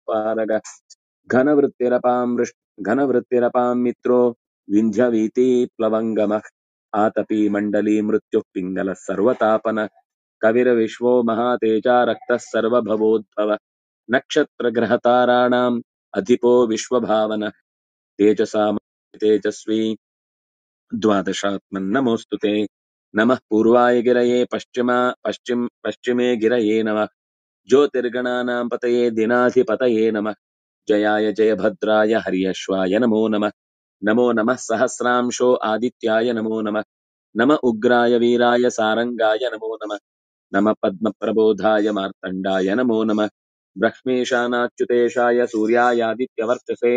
ಪಾರಗ ಘನವೃತ್ತಿರಪಾಂ ವೃಷ್ ಘನವೃತ್ತಿರಪಾಂ ಮಿತ್ರೋ ವಿಂಧ್ಯವೀತಿ ಪ್ಲವಂಗಮಃ ಆತಪಿ ಮಂಡಲಿ ಮೃತ್ಯುಃ ಪಿಂಗಲಃ ಸರ್ವತಾಪನ ಕವಿರ ವಿಶ್ವೋ ಮಹಾತೇಜ ರಕ್ತಃ ಸರ್ವಭವೋದ್ಭವ ನಕ್ಷತ್ರ ಗ್ರಹ ತಾರಾಣಾಂ ಅಧಿಪೋ ವಿಶ್ವಭಾವನ ತೇಜಸಾ ತೇಜಸ್ವಿ द्वादशात्मन्नमोऽस्तु ते नमः पूर्वाय गिरये पश्चिमा पश्चिम पश्चिमे गिरये नमः ज्योतिर्गणानां पतये दिनाधिपतये नमः जयाय जयभद्राय हर्यश्वाय नमो नमः नमो नमः सहस्रांशो आदित्याय नमो नमः नम उग्राय वीराय सारङ्गाय नमो नमः नमः पद्मप्रबोधाय मार्तण्डाय नमो नमः ब्रह्मेशानाच्युतेशाय सूर्यायादित्यवर्चसे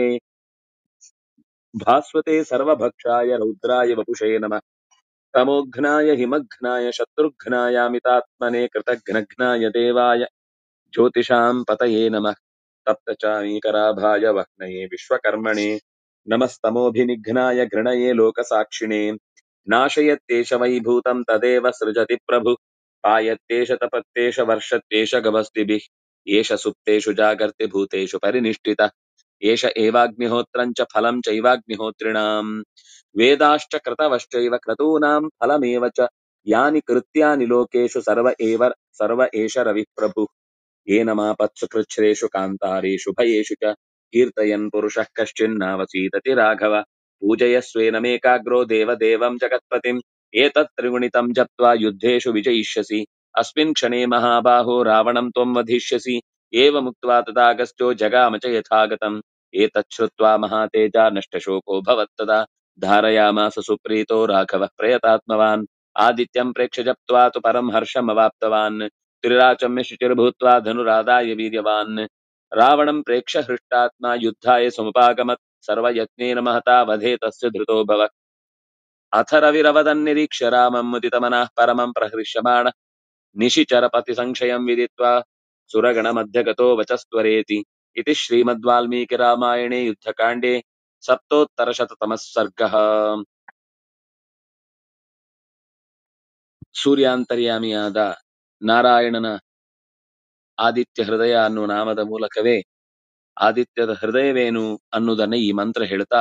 भास्वते सर्वभक्षाय रौद्राय वपुषे नमः तमोघ्नाय हिमघ्नाय शत्रुघ्नायामितात्मने कृतघ्नघ्नाय देवाय ज्योतिषां पतये नमः तप्तचामीकराभाय वह्नये विश्वकर्मणे नमस्तमोभिनिघ्नाय घृणये लोकसाक्षिणे नाशयत्येष वैभूतं तदेव सृजति प्रभु पायत्येष तपत्येष वर्षत्येष गवस्तिभिः एष सुप्तेषु जागर्ति भूतेषु परिनिष्ठितः एष एवाग्निहोत्रम् च फलं चैवाग्निहोत्रिणाम् वेदाश्च क्रतवश्चैव क्रतूनां फलमेव च यानि कृत्यानि लोकेषु सर्व एव सर्व एष रविः प्रभुः येन मापत्सु कृच्छ्रेषु कान्तारेषु भयेषु च कीर्तयन् पुरुषः कश्चिन्नावसीदति राघव पूजयस्वेनमेकाग्रो देवदेवं जगत्पतिम् एतत् त्रिगुणितं जप्त्वा युद्धेषु विजयिष्यसि अस्मिन् क्षणे महाबाहो रावणं त्वं वधिष्यसि एवमुक्त्वा तथागस्त्यो जगाम च यथागतम् एतत् श्रुत्वा महातेजा नष्टशोको भवत्तदा धारयामास सुप्रीतो राघवः प्रयतात्मवान् आदित्यं प्रेक्ष्य जप्त्वा तु परं हर्षमवाप्तवान् त्रिराचम्य शुचिर्भूत्वा धनुरादाय वीर्यवान् रावणं प्रेक्ष्य हृष्टात्मा युद्धाय समुपागमत् सर्वयत्नेन महता वधे तस्य धृतो भव अथ रविरवदन्निरीक्ष्य रामं मुदितमनः परमं प्रहृष्यमाण निशिचरपतिसंशयं विदित्वा सुरगणमध्यगतो वचस्त्वरेति इति श्रीमद्वाल्मीकिरामायणे युद्धकाण्डे ಸಪ್ತೋತ್ತರಶತತಮಃ ಸರ್ಗಃ ಸೂರ್ಯಾಂತರ್ಯಾಮಿಯಾದ ನಾರಾಯಣನ ಆದಿತ್ಯ ಹೃದಯ ಅನ್ನುವ ನಾಮದ ಮೂಲಕವೇ ಆದಿತ್ಯದ ಹೃದಯವೇನು ಅನ್ನುವುದನ್ನ ಈ ಮಂತ್ರ ಹೇಳ್ತಾ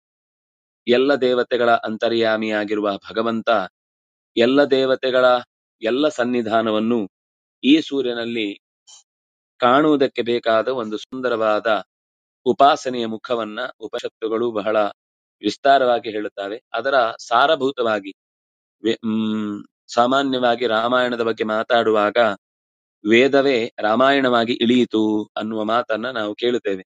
ಎಲ್ಲ ದೇವತೆಗಳ ಅಂತರ್ಯಾಮಿಯಾಗಿರುವ ಭಗವಂತ ಎಲ್ಲ ದೇವತೆಗಳ ಎಲ್ಲ ಸನ್ನಿಧಾನವನ್ನು ಈ ಸೂರ್ಯನಲ್ಲಿ ಕಾಣುವುದಕ್ಕೆ ಬೇಕಾದ ಒಂದು ಸುಂದರವಾದ ಉಪಾಸನೆಯ ಮುಖವನ್ನ ಉಪನಿಷತ್ತುಗಳು ಬಹಳ ವಿಸ್ತಾರವಾಗಿ ಹೇಳುತ್ತವೆ ಅದರ ಸಾರಭೂತವಾಗಿ ವೆ- ಮ್, ಸಾಮಾನ್ಯವಾಗಿ ರಾಮಾಯಣದ ಬಗ್ಗೆ ಮಾತಾಡುವಾಗ ವೇದವೇ ರಾಮಾಯಣವಾಗಿ ಇಳಿಯಿತು ಅನ್ನುವ ಮಾತನ್ನ ನಾವು ಕೇಳುತ್ತೇವೆ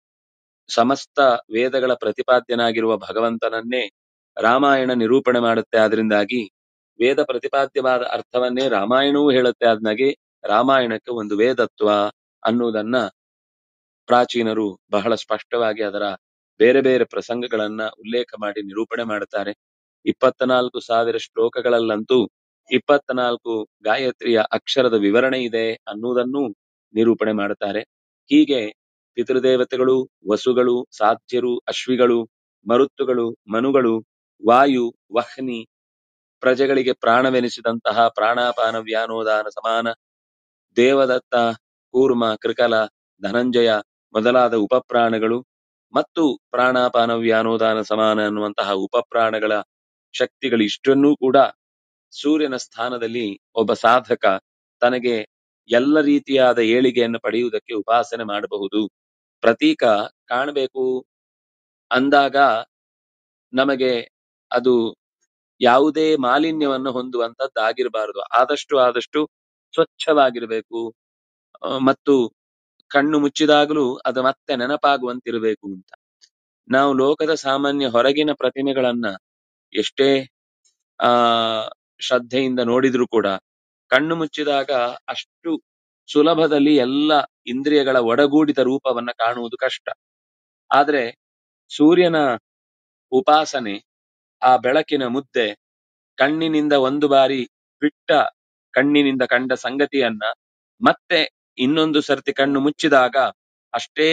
ಸಮಸ್ತ ವೇದಗಳ ಪ್ರತಿಪಾದ್ಯನಾಗಿರುವ ಭಗವಂತನನ್ನೇ ರಾಮಾಯಣ ನಿರೂಪಣೆ ಮಾಡುತ್ತೆ ಆದ್ರಿಂದಾಗಿ ವೇದ ಪ್ರತಿಪಾದ್ಯವಾದ ಅರ್ಥವನ್ನೇ ರಾಮಾಯಣವೂ ಹೇಳುತ್ತೆ ಆದ್ನಾಗೆ ರಾಮಾಯಣಕ್ಕೆ ಒಂದು ವೇದತ್ವ ಅನ್ನುವುದನ್ನ ಪ್ರಾಚೀನರು ಬಹಳ ಸ್ಪಷ್ಟವಾಗಿ ಅದರ ಬೇರೆ ಬೇರೆ ಪ್ರಸಂಗಗಳನ್ನ ಉಲ್ಲೇಖ ಮಾಡಿ ನಿರೂಪಣೆ ಮಾಡುತ್ತಾರೆ ಇಪ್ಪತ್ನಾಲ್ಕು ಸಾವಿರ ಶ್ಲೋಕಗಳಲ್ಲಂತೂ ಇಪ್ಪತ್ನಾಲ್ಕು ಗಾಯತ್ರಿಯ ಅಕ್ಷರದ ವಿವರಣೆ ಇದೆ ಅನ್ನುವುದನ್ನು ನಿರೂಪಣೆ ಮಾಡುತ್ತಾರೆ ಹೀಗೆ ಪಿತೃದೇವತೆಗಳು ವಸುಗಳು ಸಾಧ್ಯರು ಅಶ್ವಿಗಳು ಮರುತ್ತುಗಳು ಮನುಗಳು ವಾಯು ವಹ್ನಿ ಪ್ರಜೆಗಳಿಗೆ ಪ್ರಾಣವೆನಿಸಿದಂತಹ ಪ್ರಾಣಾಪಾನ ವ್ಯಾನೋದಾನ ಸಮಾನ ದೇವದತ್ತ ಕೂರ್ಮ ಕೃಕಲ ಧನಂಜಯ ಮೊದಲಾದ ಉಪಪ್ರಾಣಗಳು ಮತ್ತು ಪ್ರಾಣಾಪಾನ ವ್ಯಾನೋದಾನ ಸಮಾನ ಅನ್ನುವಂತಹ ಉಪಪ್ರಾಣಗಳ ಶಕ್ತಿಗಳು ಇಷ್ಟನ್ನೂ ಕೂಡ ಸೂರ್ಯನ ಸ್ಥಾನದಲ್ಲಿ ಒಬ್ಬ ಸಾಧಕ ತನಗೆ ಎಲ್ಲ ರೀತಿಯಾದ ಏಳಿಗೆಯನ್ನು ಪಡೆಯುವುದಕ್ಕೆ ಉಪಾಸನೆ ಮಾಡಬಹುದು ಪ್ರತೀಕ ಕಾಣಬೇಕು ಅಂದಾಗ ನಮಗೆ ಅದು ಯಾವುದೇ ಮಾಲಿನ್ಯವನ್ನು ಹೊಂದುವಂತದ್ದಾಗಿರಬಾರದು ಆದಷ್ಟು ಆದಷ್ಟು ಸ್ವಚ್ಛವಾಗಿರಬೇಕು ಆ, ಮತ್ತು ಕಣ್ಣು ಮುಚ್ಚಿದಾಗಲೂ ಅದು ಮತ್ತೆ ನೆನಪಾಗುವಂತಿರಬೇಕು ಅಂತ ನಾವು ಲೋಕದ ಸಾಮಾನ್ಯ ಹೊರಗಿನ ಪ್ರತಿಮೆಗಳನ್ನ ಎಷ್ಟೇ ಆ ಶ್ರದ್ಧೆಯಿಂದ ನೋಡಿದ್ರು ಕೂಡ ಕಣ್ಣು ಮುಚ್ಚಿದಾಗ ಅಷ್ಟು ಸುಲಭದಲ್ಲಿ ಎಲ್ಲ ಇಂದ್ರಿಯಗಳ ಒಡಗೂಡಿದ ರೂಪವನ್ನ ಕಾಣುವುದು ಕಷ್ಟ ಆದ್ರೆ ಸೂರ್ಯನ ಉಪಾಸನೆ ಆ ಬೆಳಕಿನ ಮುದ್ದೆ ಕಣ್ಣಿನಿಂದ ಒಂದು ಬಾರಿ ಬಿಟ್ಟ ಕಣ್ಣಿನಿಂದ ಕಂಡ ಸಂಗತಿಯನ್ನ ಮತ್ತೆ ಇನ್ನೊಂದು ಸರ್ತಿ ಕಣ್ಣು ಮುಚ್ಚಿದಾಗ ಅಷ್ಟೇ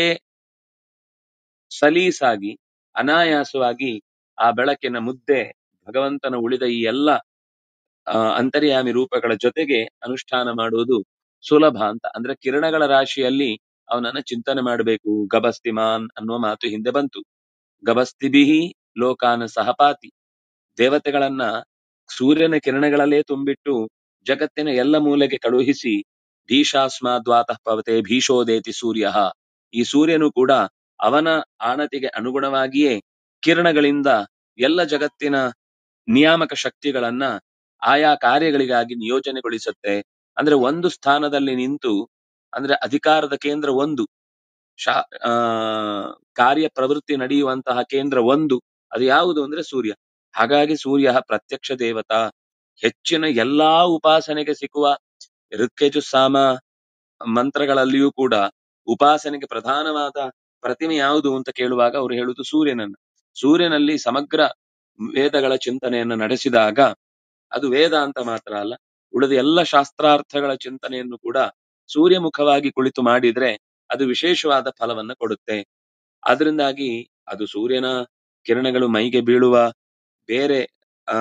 ಸಲೀಸಾಗಿ ಅನಾಯಾಸವಾಗಿ ಆ ಬೆಳಕಿನ ಮುದ್ದೆ ಭಗವಂತನ ಉಳಿದ ಈ ಎಲ್ಲ ಆ, ಅಂತರ್ಯಾಮಿ ರೂಪಗಳ ಜೊತೆಗೆ ಅನುಷ್ಠಾನ ಮಾಡುವುದು ಸುಲಭ ಅಂತ ಅಂದ್ರೆ ಕಿರಣಗಳ ರಾಶಿಯಲ್ಲಿ ಅವನನ್ನ ಚಿಂತನೆ ಮಾಡಬೇಕು ಗಬಸ್ತಿಮಾನ್ ಅನ್ನುವ ಮಾತು ಹಿಂದೆ ಬಂತು ಗಬಸ್ತಿಬಿಹಿ ಲೋಕಾನ ಸಹಪಾತಿ ದೇವತೆಗಳನ್ನ ಸೂರ್ಯನ ಕಿರಣಗಳಲ್ಲೇ ತುಂಬಿಟ್ಟು ಜಗತ್ತಿನ ಎಲ್ಲ ಮೂಲೆಗೆ ಕಳುಹಿಸಿ ಭೀಷಾಸ್ಮಾದ್ವಾತಃ ಪವತೆ ಭೀಷೋದೇತಿ ಸೂರ್ಯ ಈ ಸೂರ್ಯನು ಕೂಡ ಅವನ ಆಣತಿಗೆ ಅನುಗುಣವಾಗಿಯೇ ಕಿರಣಗಳಿಂದ ಎಲ್ಲ ಜಗತ್ತಿನ ನಿಯಾಮಕ ಶಕ್ತಿಗಳನ್ನ ಆಯಾ ಕಾರ್ಯಗಳಿಗಾಗಿ ನಿಯೋಜನೆಗೊಳಿಸುತ್ತೆ ಅಂದ್ರೆ ಒಂದು ಸ್ಥಾನದಲ್ಲಿ ನಿಂತು ಅಂದ್ರೆ ಅಧಿಕಾರದ ಕೇಂದ್ರ ಒಂದು ಶಾ ಆ ಕಾರ್ಯ ಪ್ರವೃತ್ತಿ ನಡೆಯುವಂತಹ ಕೇಂದ್ರ ಒಂದು ಅದು ಯಾವುದು ಅಂದ್ರೆ ಸೂರ್ಯ ಹಾಗಾಗಿ ಸೂರ್ಯ ಪ್ರತ್ಯಕ್ಷ ದೇವತಾ ಹೆಚ್ಚಿನ ಎಲ್ಲಾ ಉಪಾಸನೆಗೆ ಸಿಕ್ಕುವ ಋಕ್ಯಜು ಸಾಮ ಮಂತ್ರಗಳಲ್ಲಿಯೂ ಕೂಡ ಉಪಾಸನೆಗೆ ಪ್ರಧಾನವಾದ ಪ್ರತಿಮೆ ಯಾವುದು ಅಂತ ಕೇಳುವಾಗ ಅವರು ಹೇಳುವುದು ಸೂರ್ಯನನ್ನ ಸೂರ್ಯನಲ್ಲಿ ಸಮಗ್ರ ವೇದಗಳ ಚಿಂತನೆಯನ್ನು ನಡೆಸಿದಾಗ ಅದು ವೇದ ಅಂತ ಮಾತ್ರ ಅಲ್ಲ ಉಳಿದ ಎಲ್ಲ ಶಾಸ್ತ್ರಾರ್ಥಗಳ ಚಿಂತನೆಯನ್ನು ಕೂಡ ಸೂರ್ಯಮುಖವಾಗಿ ಕುಳಿತು ಮಾಡಿದ್ರೆ ಅದು ವಿಶೇಷವಾದ ಫಲವನ್ನ ಕೊಡುತ್ತೆ ಅದರಿಂದಾಗಿ ಅದು ಸೂರ್ಯನ ಕಿರಣಗಳು ಮೈಗೆ ಬೀಳುವ ಬೇರೆ ಆ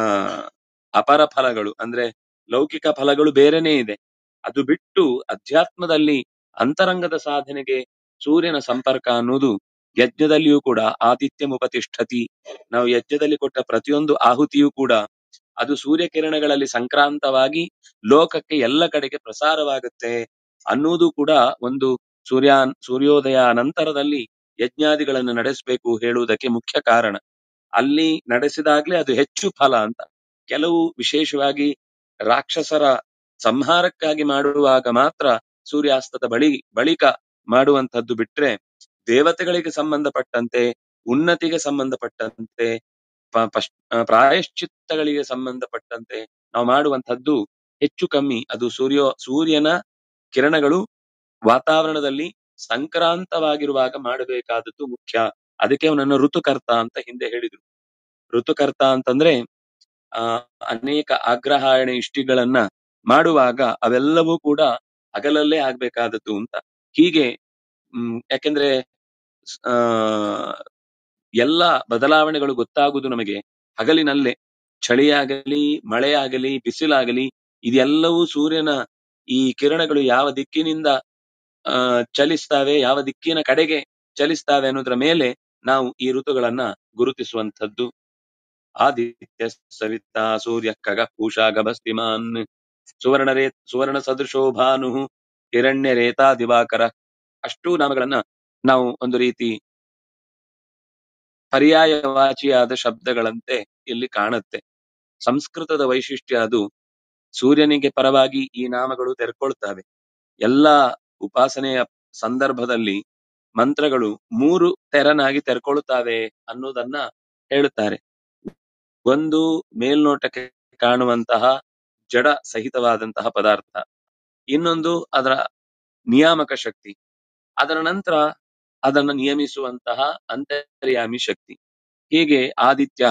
ಅಪರ ಫಲಗಳು ಅಂದ್ರೆ ಲೌಕಿಕ ಫಲಗಳು ಬೇರೆನೇ ಇದೆ ಅದು ಬಿಟ್ಟು ಅಧ್ಯಾತ್ಮದಲ್ಲಿ ಅಂತರಂಗದ ಸಾಧನೆಗೆ ಸೂರ್ಯನ ಸಂಪರ್ಕ ಅನ್ನೋದು ಯಜ್ಞದಲ್ಲಿಯೂ ಕೂಡ ಆದಿತ್ಯ ಮುಪತಿಷ್ಠತಿ ನಾವು ಯಜ್ಞದಲ್ಲಿ ಕೊಟ್ಟ ಪ್ರತಿಯೊಂದು ಆಹುತಿಯೂ ಕೂಡ ಅದು ಸೂರ್ಯ ಕಿರಣಗಳಲ್ಲಿ ಸಂಕ್ರಾಂತವಾಗಿ ಲೋಕಕ್ಕೆ ಎಲ್ಲ ಕಡೆಗೆ ಪ್ರಸಾರವಾಗುತ್ತೆ ಅನ್ನುವುದು ಕೂಡ ಒಂದು ಸೂರ್ಯ ಸೂರ್ಯೋದಯ ನಂತರದಲ್ಲಿ ಯಜ್ಞಾದಿಗಳನ್ನು ನಡೆಸಬೇಕು ಹೇಳುವುದಕ್ಕೆ ಮುಖ್ಯ ಕಾರಣ ಅಲ್ಲಿ ನಡೆಸಿದಾಗ್ಲೇ ಅದು ಹೆಚ್ಚು ಫಲ ಅಂತ ಕೆಲವು ವಿಶೇಷವಾಗಿ ರಾಕ್ಷಸರ ಸಂಹಾರಕ್ಕಾಗಿ ಮಾಡುವಾಗ ಮಾತ್ರ ಸೂರ್ಯಾಸ್ತದ ಬಳಿ ಬಳಿಕ ಮಾಡುವಂತದ್ದು ಬಿಟ್ರೆ ದೇವತೆಗಳಿಗೆ ಸಂಬಂಧಪಟ್ಟಂತೆ ಉನ್ನತಿಗೆ ಸಂಬಂಧಪಟ್ಟಂತೆ ಪ- ಪಶ್- ಆ, ಪ್ರಾಯಶ್ಚಿತ್ತಗಳಿಗೆ ಸಂಬಂಧಪಟ್ಟಂತೆ ನಾವು ಮಾಡುವಂತದ್ದು ಹೆಚ್ಚು ಕಮ್ಮಿ ಅದು ಸೂರ್ಯ ಸೂರ್ಯನ ಕಿರಣಗಳು ವಾತಾವರಣದಲ್ಲಿ ಸಂಕ್ರಾಂತವಾಗಿರುವಾಗ ಮಾಡಬೇಕಾದದ್ದು ಮುಖ್ಯ ಅದಕ್ಕೆ ಅವನನ್ನು ಋತುಕರ್ತ ಅಂತ ಹಿಂದೆ ಹೇಳಿದ್ರು ಋತುಕರ್ತ ಅಂತಂದ್ರೆ ಆ ಅನೇಕ ಆಗ್ರಹಾಯಣ ಇಷ್ಟಿಗಳನ್ನ ಮಾಡುವಾಗ ಅವೆಲ್ಲವೂ ಕೂಡ ಹಗಲಲ್ಲೇ ಆಗ್ಬೇಕಾದದ್ದು ಅಂತ ಹೀಗೆ ಹ್ಮ್ ಯಾಕೆಂದ್ರೆ ಆ ಎಲ್ಲ ಬದಲಾವಣೆಗಳು ಗೊತ್ತಾಗುವುದು ನಮಗೆ ಹಗಲಿನಲ್ಲೇ ಚಳಿಯಾಗಲಿ ಮಳೆಯಾಗಲಿ ಬಿಸಿಲಾಗಲಿ ಇದೆಲ್ಲವೂ ಸೂರ್ಯನ ಈ ಕಿರಣಗಳು ಯಾವ ದಿಕ್ಕಿನಿಂದ ಆ ಚಲಿಸ್ತಾವೆ ಯಾವ ದಿಕ್ಕಿನ ಕಡೆಗೆ ಚಲಿಸ್ತಾವೆ ಅನ್ನೋದ್ರ ಮೇಲೆ ನಾವು ಈ ಋತುಗಳನ್ನ ಗುರುತಿಸುವಂತದ್ದು ಆದಿತ್ಯ ಸವಿತಾ ಸೂರ್ಯ ಖಗ ಪೂಷಾ ಗಭಸ್ತಿಮಾನ್ ಸುವರ್ಣ ರೇ ಸುವರ್ಣ ಸದೃಶೋ ಭಾನು ಹಿರಣ್ಯ ರೇತಾ ದಿವಾಕರ ಅಷ್ಟೂ ನಾಮಗಳನ್ನ ನಾವು ಒಂದು ರೀತಿ ಪರ್ಯಾಯವಾಚಿಯಾದ ಶಬ್ದಗಳಂತೆ ಇಲ್ಲಿ ಕಾಣುತ್ತೆ ಸಂಸ್ಕೃತದ ವೈಶಿಷ್ಟ್ಯ ಅದು ಸೂರ್ಯನಿಗೆ ಪರವಾಗಿ ಈ ನಾಮಗಳು ತೆರ್ಕೊಳ್ತವೆ ಎಲ್ಲ ಉಪಾಸನೆಯ ಸಂದರ್ಭದಲ್ಲಿ ಮಂತ್ರಗಳು ಮೂರು ತೆರನಾಗಿ ತೆರ್ಕೊಳ್ತಾವೆ ಅನ್ನೋದನ್ನ ಹೇಳುತ್ತಾರೆ ಒಂದು ಮೇಲ್ನೋಟಕ್ಕೆ ಕಾಣುವಂತಹ ಜಡ ಸಹಿತವಾದಂತಹ ಪದಾರ್ಥ ಇನ್ನೊಂದು ಅದರ ನಿಯಾಮಕ ಶಕ್ತಿ ಅದರ ನಂತರ ಅದನ್ನು ನಿಯಮಿಸುವಂತಹ ಅಂತರ್ಯಾಮಿ ಶಕ್ತಿ ಹೀಗೆ ಆದಿತ್ಯ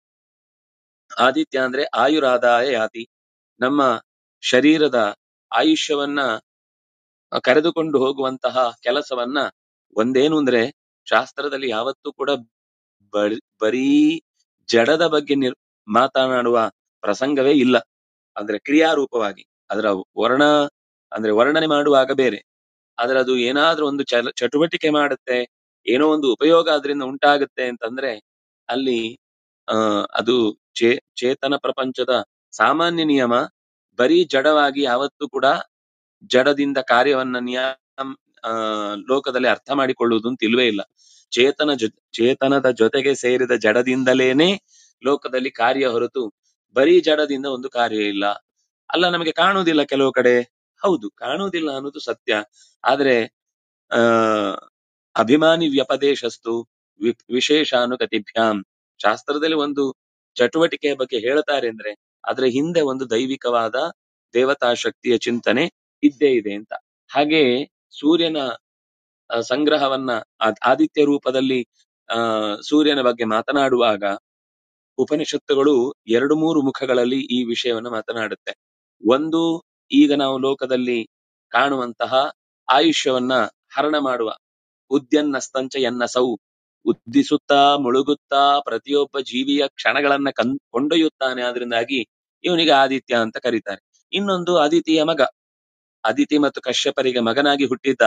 ಆದಿತ್ಯ ಅಂದ್ರೆ ಆಯುರಾದಾಯ ಯಾತಿ ನಮ್ಮ ಶರೀರದ ಆಯುಷ್ಯವನ್ನ ಕರೆದುಕೊಂಡು ಹೋಗುವಂತಹ ಕೆಲಸವನ್ನ ಒಂದೇನು ಅಂದ್ರೆ ಶಾಸ್ತ್ರದಲ್ಲಿ ಯಾವತ್ತೂ ಕೂಡ ಬರಿ- ಬರೀ ಜಡದ ಬಗ್ಗೆ ನಿರ್ ಮಾತನಾಡುವ ಪ್ರಸಂಗವೇ ಇಲ್ಲ ಅಂದ್ರೆ ಕ್ರಿಯಾರೂಪವಾಗಿ ಅದರ ವರ್ಣ ಅಂದ್ರೆ ವರ್ಣನೆ ಮಾಡುವಾಗ ಬೇರೆ ಆದ್ರೆ ಅದು ಏನಾದ್ರೂ ಒಂದು ಚಲ ಚಟುವಟಿಕೆ ಮಾಡುತ್ತೆ ಏನೋ ಒಂದು ಉಪಯೋಗ ಅದರಿಂದ ಉಂಟಾಗುತ್ತೆ ಅಂತಂದ್ರೆ ಅಲ್ಲಿ ಆ ಅದು ಚೇ ಚೇತನ ಪ್ರಪಂಚದ ಸಾಮಾನ್ಯ ನಿಯಮ ಬರೀ ಜಡವಾಗಿ ಯಾವತ್ತೂ ಕೂಡ ಜಡದಿಂದ ಕಾರ್ಯವನ್ನ ನಿಯಮ ಆ ಲೋಕದಲ್ಲಿ ಅರ್ಥ ಮಾಡಿಕೊಳ್ಳುವುದು ಅಂತ ಇಲ್ವೇ ಇಲ್ಲ ಚೇತನ ಜೊ ಚೇತನದ ಜೊತೆಗೆ ಸೇರಿದ ಜಡದಿಂದಲೇನೆ ಲೋಕದಲ್ಲಿ ಕಾರ್ಯ ಹೊರತು ಬರೀ ಜಡದಿಂದ ಒಂದು ಕಾರ್ಯ ಇಲ್ಲ ಅಲ್ಲ ನಮಗೆ ಕಾಣುವುದಿಲ್ಲ ಕೆಲವು ಕಡೆ ಹೌದು ಕಾಣುವುದಿಲ್ಲ ಅನ್ನೋದು ಸತ್ಯ ಆದ್ರೆ ಆ ಅಭಿಮಾನಿ ವ್ಯಪದೇಶಸ್ತು ವಿ- ವಿಶೇಷಾನುಗತಿಭ್ಯಾಂ ಶಾಸ್ತ್ರದಲ್ಲಿ ಒಂದು ಚಟುವಟಿಕೆಯ ಬಗ್ಗೆ ಹೇಳ್ತಾರೆ ಅಂದ್ರೆ ಅದರ ಹಿಂದೆ ಒಂದು ದೈವಿಕವಾದ ದೇವತಾ ಶಕ್ತಿಯ ಚಿಂತನೆ ಇದ್ದೇ ಇದೆ ಅಂತ ಹಾಗೆ ಸೂರ್ಯನ ಆ, ಸಂಗ್ರಹವನ್ನ ಆ- ಆದಿತ್ಯ ರೂಪದಲ್ಲಿ ಆ ಸೂರ್ಯನ ಬಗ್ಗೆ ಮಾತನಾಡುವಾಗ ಉಪನಿಷತ್ತುಗಳು ಎರಡು ಮೂರು ಮುಖಗಳಲ್ಲಿ ಈ ವಿಷಯವನ್ನ ಮಾತನಾಡುತ್ತೆ ಒಂದು ಈಗ ನಾವು ಲೋಕದಲ್ಲಿ ಕಾಣುವಂತಹ ಆಯುಷ್ಯವನ್ನ ಹರಣ ಮಾಡುವ ಉದ್ಯನ್ನಸ್ತಂಚ ಎನ್ನಸೌ ಉದ್ದಿಸುತ್ತಾ ಮುಳುಗುತ್ತಾ ಪ್ರತಿಯೊಬ್ಬ ಜೀವಿಯ ಕ್ಷಣಗಳನ್ನ ಕನ್ ಕೊಂಡೊಯ್ಯುತ್ತಾನೆ ಆದ್ರಿಂದಾಗಿ ಇವನಿಗೆ ಆದಿತ್ಯ ಅಂತ ಕರೀತಾರೆ ಇನ್ನೊಂದು ಅದಿತಿಯ ಮಗ ಅದಿತಿ ಮತ್ತು ಕಶ್ಯಪರಿಗೆ ಮಗನಾಗಿ ಹುಟ್ಟಿದ್ದ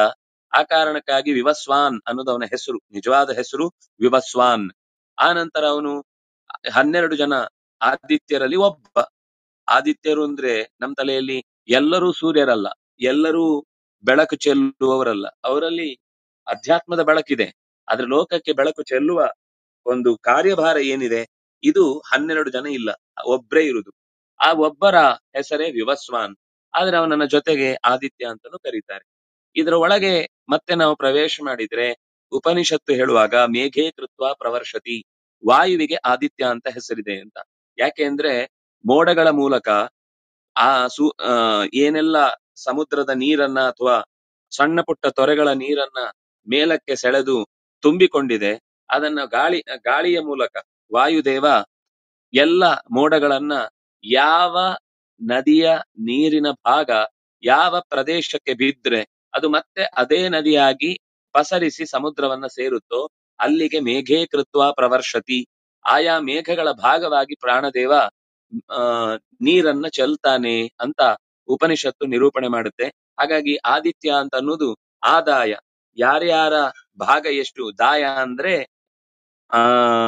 ಆ ಕಾರಣಕ್ಕಾಗಿ ವಿವಸ್ವಾನ್ ಅನ್ನೋದು ಅವನ ಹೆಸರು ನಿಜವಾದ ಹೆಸರು ವಿವಸ್ವಾನ್ ಆ ನಂತರ ಅವನು ಹನ್ನೆರಡು ಜನ ಆದಿತ್ಯರಲ್ಲಿ ಒಬ್ಬ ಆದಿತ್ಯರು ಅಂದ್ರೆ ನಮ್ ತಲೆಯಲ್ಲಿ ಎಲ್ಲರೂ ಸೂರ್ಯರಲ್ಲ ಎಲ್ಲರೂ ಬೆಳಕು ಚೆಲ್ಲುವವರಲ್ಲ ಅವರಲ್ಲಿ ಅಧ್ಯಾತ್ಮದ ಬೆಳಕಿದೆ ಆದ್ರೆ ಲೋಕಕ್ಕೆ ಬೆಳಕು ಚೆಲ್ಲುವ ಒಂದು ಕಾರ್ಯಭಾರ ಏನಿದೆ ಇದು ಹನ್ನೆರಡು ಜನ ಇಲ್ಲ ಒಬ್ರೇ ಇರುದು ಆ ಒಬ್ಬರ ಹೆಸರೇ ವಿವಸ್ವಾನ್ ಆದ್ರೆ ಅವನನ್ನ ಜೊತೆಗೆ ಆದಿತ್ಯ ಅಂತಾನೂ ಕರೀತಾರೆ ಇದರ ಒಳಗೆ ಮತ್ತೆ ನಾವು ಪ್ರವೇಶ ಮಾಡಿದ್ರೆ ಉಪನಿಷತ್ತು ಹೇಳುವಾಗ ಮೇಘೇ ಕೃತ್ವ ಪ್ರವರ್ಷತಿ ವಾಯುವಿಗೆ ಆದಿತ್ಯ ಅಂತ ಹೆಸರಿದೆ ಅಂತ ಯಾಕೆ ಅಂದ್ರೆ ಮೋಡಗಳ ಮೂಲಕ ಆ ಸು ಆ, ಏನೆಲ್ಲ ಸಮುದ್ರದ ನೀರನ್ನ ಅಥವಾ ಸಣ್ಣ ಪುಟ್ಟ ತೊರೆಗಳ ನೀರನ್ನ ಮೇಲಕ್ಕೆ ಸೆಳೆದು ತುಂಬಿಕೊಂಡಿದೆ ಅದನ್ನ ಗಾಳಿ ಗಾಳಿಯ ಮೂಲಕ ವಾಯುದೇವ ಎಲ್ಲ ಮೋಡಗಳನ್ನ ಯಾವ ನದಿಯ ನೀರಿನ ಭಾಗ ಯಾವ ಪ್ರದೇಶಕ್ಕೆ ಬಿದ್ರೆ ಅದು ಮತ್ತೆ ಅದೇ ನದಿಯಾಗಿ ಪಸರಿಸಿ ಸಮುದ್ರವನ್ನ ಸೇರುತ್ತೋ ಅಲ್ಲಿಗೆ ಮೇಘೇ ಕೃತ್ವ ಪ್ರವರ್ಷತಿ ಆಯಾ ಮೇಘಗಳ ಭಾಗವಾಗಿ ಪ್ರಾಣದೇವ ಆ ನೀರನ್ನ ಚೆಲ್ತಾನೆ ಅಂತ ಉಪನಿಷತ್ತು ನಿರೂಪಣೆ ಮಾಡುತ್ತೆ ಹಾಗಾಗಿ ಆದಿತ್ಯ ಅಂತ ಅನ್ನೋದು ಆದಾಯ ಯಾರ್ಯಾರ ಭಾಗ ಎಷ್ಟು ದಾಯ ಅಂದ್ರೆ ಆ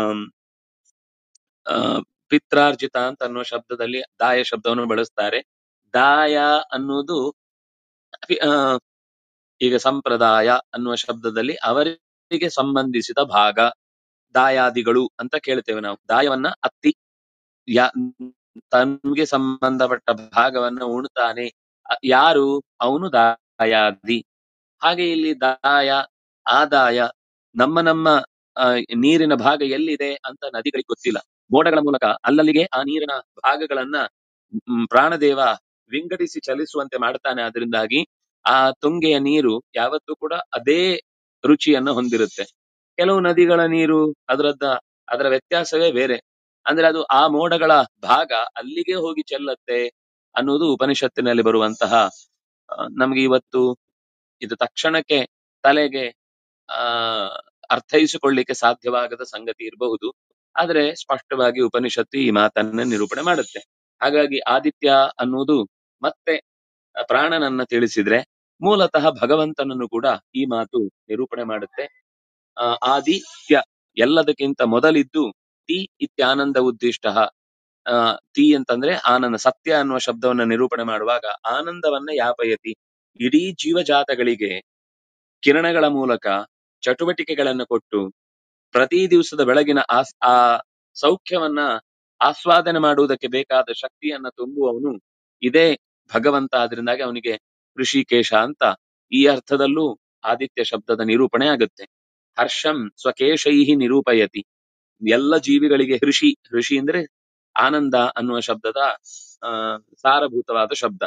ಆ, ಪಿತ್ರಾರ್ಜಿತ ಅಂತ ಅನ್ನುವ ಶಬ್ದದಲ್ಲಿ ದಾಯ ಶಬ್ದವನ್ನು ಬಳಸ್ತಾರೆ ದಾಯ ಅನ್ನುವುದು ಆ, ಈಗ ಸಂಪ್ರದಾಯ ಅನ್ನುವ ಶಬ್ದದಲ್ಲಿ ಅವರಿಗೆ ಸಂಬಂಧಿಸಿದ ಭಾಗ ದಾಯಾದಿಗಳು ಅಂತ ಕೇಳ್ತೇವೆ ನಾವು ದಾಯವನ್ನ ಅತ್ತಿ ಯಾ ತನ್ಗೆ ಸಂಬಂಧಪಟ್ಟ ಭಾಗವನ್ನ ಉಣ್ತಾನೆ ಅ- ಯಾರು ಅವನು ದಾಯಾದಿ ಹಾಗೆ ಇಲ್ಲಿ ದಾಯ ಆದಾಯ ನಮ್ಮ ನಮ್ಮ ಆ, ನೀರಿನ ಭಾಗ ಎಲ್ಲಿದೆ ಅಂತ ನದಿಗಳಿಗೆ ಗೊತ್ತಿಲ್ಲ ಮೋಡಗಳ ಮೂಲಕ ಅಲ್ಲಲ್ಲಿಗೆ ಆ ನೀರಿನ ಭಾಗಗಳನ್ನ ಮ್, ಪ್ರಾಣದೇವ ವಿಂಗಡಿಸಿ ಚಲಿಸುವಂತೆ ಮಾಡ್ತಾನೆ ಅದರಿಂದಾಗಿ ಆ ತುಂಗೆಯ ನೀರು ಯಾವತ್ತೂ ಕೂಡ ಅದೇ ರುಚಿಯನ್ನ ಹೊಂದಿರುತ್ತೆ ಕೆಲವು ನದಿಗಳ ನೀರು ಅದರದ್ದ ಅದರ ವ್ಯತ್ಯಾಸವೇ ಬೇರೆ ಅಂದ್ರೆ ಅದು ಆ ಮೋಡಗಳ ಭಾಗ ಅಲ್ಲಿಗೆ ಹೋಗಿ ಚೆಲ್ಲತ್ತೆ ಅನ್ನುವುದು ಉಪನಿಷತ್ತಿನಲ್ಲಿ ಬರುವಂತಹ ಆ, ನಮ್ಗೆ ಇವತ್ತು ಇದು ತಕ್ಷಣಕ್ಕೆ ತಲೆಗೆ ಆ ಅರ್ಥೈಸಿಕೊಳ್ಳಿಕ್ಕೆ ಸಾಧ್ಯವಾಗದ ಸಂಗತಿ ಇರಬಹುದು ಆದ್ರೆ ಸ್ಪಷ್ಟವಾಗಿ ಉಪನಿಷತ್ತು ಈ ಮಾತನ್ನ ನಿರೂಪಣೆ ಮಾಡುತ್ತೆ ಹಾಗಾಗಿ ಆದಿತ್ಯ ಅನ್ನುವುದು ಮತ್ತೆ ಪ್ರಾಣನನ್ನ ತಿಳಿಸಿದ್ರೆ ಮೂಲತಃ ಭಗವಂತನನ್ನು ಕೂಡ ಈ ಮಾತು ನಿರೂಪಣೆ ಮಾಡುತ್ತೆ ಆ, ಆದಿತ್ಯ ಎಲ್ಲದಕ್ಕಿಂತ ಮೊದಲಿದ್ದು ತಿ ಇತ್ಯಾನಂದ ಉದ್ದಿಷ್ಟ ಆ ತಿ ಅಂತಂದ್ರೆ ಆನಂದ ಸತ್ಯ ಅನ್ನುವ ಶಬ್ದವನ್ನ ನಿರೂಪಣೆ ಮಾಡುವಾಗ ಆನಂದವನ್ನ ಯಾಪಯತಿ ಇಡೀ ಜೀವಜಾತಗಳಿಗೆ ಕಿರಣಗಳ ಮೂಲಕ ಚಟುವಟಿಕೆಗಳನ್ನು ಕೊಟ್ಟು ಪ್ರತಿ ದಿವಸದ ಬೆಳಗಿನ ಆಸ್ ಆ ಸೌಖ್ಯವನ್ನ ಆಸ್ವಾದನೆ ಮಾಡುವುದಕ್ಕೆ ಬೇಕಾದ ಶಕ್ತಿಯನ್ನ ತುಂಬುವವನು ಇದೇ ಭಗವಂತ ಆದ್ರಿಂದಾಗಿ ಅವನಿಗೆ ಋಷಿಕೇಶ ಅಂತ ಈ ಅರ್ಥದಲ್ಲೂ ಆದಿತ್ಯ ಶಬ್ದದ ನಿರೂಪಣೆ ಆಗುತ್ತೆ ಹರ್ಷಂ ಸ್ವಕೇಶೈಹಿ ನಿರೂಪಯತಿ ಎಲ್ಲ ಜೀವಿಗಳಿಗೆ ಹೃಷಿ ಹೃಷಿ ಅಂದ್ರೆ ಆನಂದ ಅನ್ನುವ ಶಬ್ದದ ಆ ಸಾರಭೂತವಾದ ಶಬ್ದ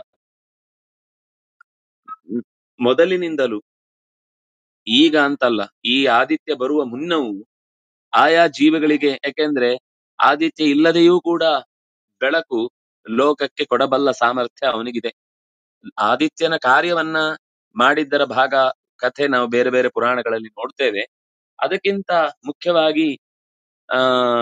ಮ್, ಮೊದಲಿನಿಂದಲೂ ಈಗ ಅಂತಲ್ಲ ಈ ಆದಿತ್ಯ ಬರುವ ಮುನ್ನವೂ ಆಯಾ ಜೀವಿಗಳಿಗೆ ಯಾಕೆಂದ್ರೆ ಆದಿತ್ಯ ಇಲ್ಲದೆಯೂ ಕೂಡ ಬೆಳಕು ಲೋಕಕ್ಕೆ ಕೊಡಬಲ್ಲ ಸಾಮರ್ಥ್ಯ ಅವನಿಗಿದೆ ಆದಿತ್ಯನ ಕಾರ್ಯವನ್ನ ಮಾಡಿದ್ದರ ಭಾಗ ಕಥೆ ನಾವು ಬೇರೆ ಬೇರೆ ಪುರಾಣಗಳಲ್ಲಿ ನೋಡ್ತೇವೆ ಅದಕ್ಕಿಂತ ಮುಖ್ಯವಾಗಿ ಆ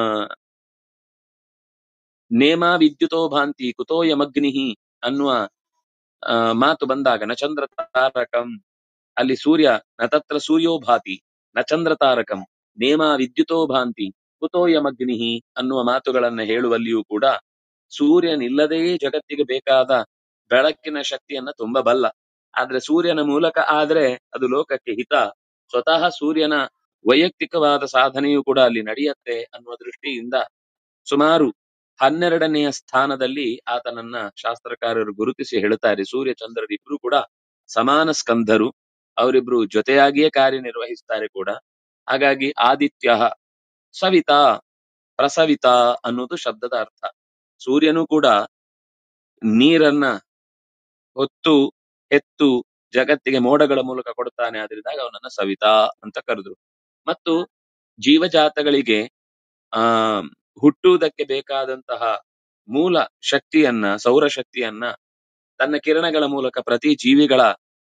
ನೇಮ ವಿದ್ಯುತೋ ಭಾಂತಿ ಕುತೋ ಯಮಗ್ನಿಹಿ ಅನ್ನುವ ಆ, ಮಾತು ಬಂದಾಗ ನ ಚಂದ್ರ ತಾರಕಂ ಅಲ್ಲಿ ಸೂರ್ಯ ನ ತತ್ರ ಸೂರ್ಯೋ ಭಾತಿ ನ ಚಂದ್ರ ತಾರಕಂ ನೇಮ ವಿದ್ಯುತೋ ಭಾಂತಿ ಕುತೋ ಯಮಗ್ನಿಹಿ ಅನ್ನುವ ಮಾತುಗಳನ್ನ ಹೇಳುವಲ್ಲಿಯೂ ಕೂಡ ಸೂರ್ಯನಿಲ್ಲದೆಯೇ ಜಗತ್ತಿಗೆ ಬೇಕಾದ ಬೆಳಕಿನ ಶಕ್ತಿಯನ್ನ ತುಂಬಬಲ್ಲ ಆದ್ರೆ ಸೂರ್ಯನ ಮೂಲಕ ಆದ್ರೆ ಅದು ಲೋಕಕ್ಕೆ ಹಿತ ಸ್ವತಃ ಸೂರ್ಯನ ವೈಯಕ್ತಿಕವಾದ ಸಾಧನೆಯೂ ಕೂಡ ಅಲ್ಲಿ ನಡೆಯುತ್ತೆ ಅನ್ನುವ ದೃಷ್ಟಿಯಿಂದ ಸುಮಾರು ಹನ್ನೆರಡನೆಯ ಸ್ಥಾನದಲ್ಲಿ ಆತನನ್ನ ಶಾಸ್ತ್ರಕಾರರು ಗುರುತಿಸಿ ಹೇಳುತ್ತಾರೆ ಸೂರ್ಯ ಚಂದ್ರರಿಬ್ರು ಕೂಡ ಸಮಾನ ಸ್ಕಂಧರು ಅವರಿಬ್ರು ಜೊತೆಯಾಗಿಯೇ ಕಾರ್ಯನಿರ್ವಹಿಸ್ತಾರೆ ಕೂಡ ಹಾಗಾಗಿ ಆದಿತ್ಯ ಸವಿತಾ ಪ್ರಸವಿತ ಅನ್ನೋದು ಶಬ್ದದ ಅರ್ಥ ಸೂರ್ಯನು ಕೂಡ ನೀರನ್ನ ಹೊತ್ತು ಎತ್ತು ಜಗತ್ತಿಗೆ ಮೋಡಗಳ ಮೂಲಕ ಕೊಡ್ತಾನೆ ಆದ್ರಿಂದಾಗ ಅವನನ್ನ ಸವಿತಾ ಅಂತ ಕರೆದ್ರು ಮತ್ತು ಜೀವಜಾತಗಳಿಗೆ ಆ ಹುಟ್ಟುವುದಕ್ಕೆ ಬೇಕಾದಂತಹ ಮೂಲ ಶಕ್ತಿಯನ್ನ ಸೌರಶಕ್ತಿಯನ್ನ ತನ್ನ ಕಿರಣಗಳ ಮೂಲಕ ಪ್ರತಿ ಜೀವಿಗಳ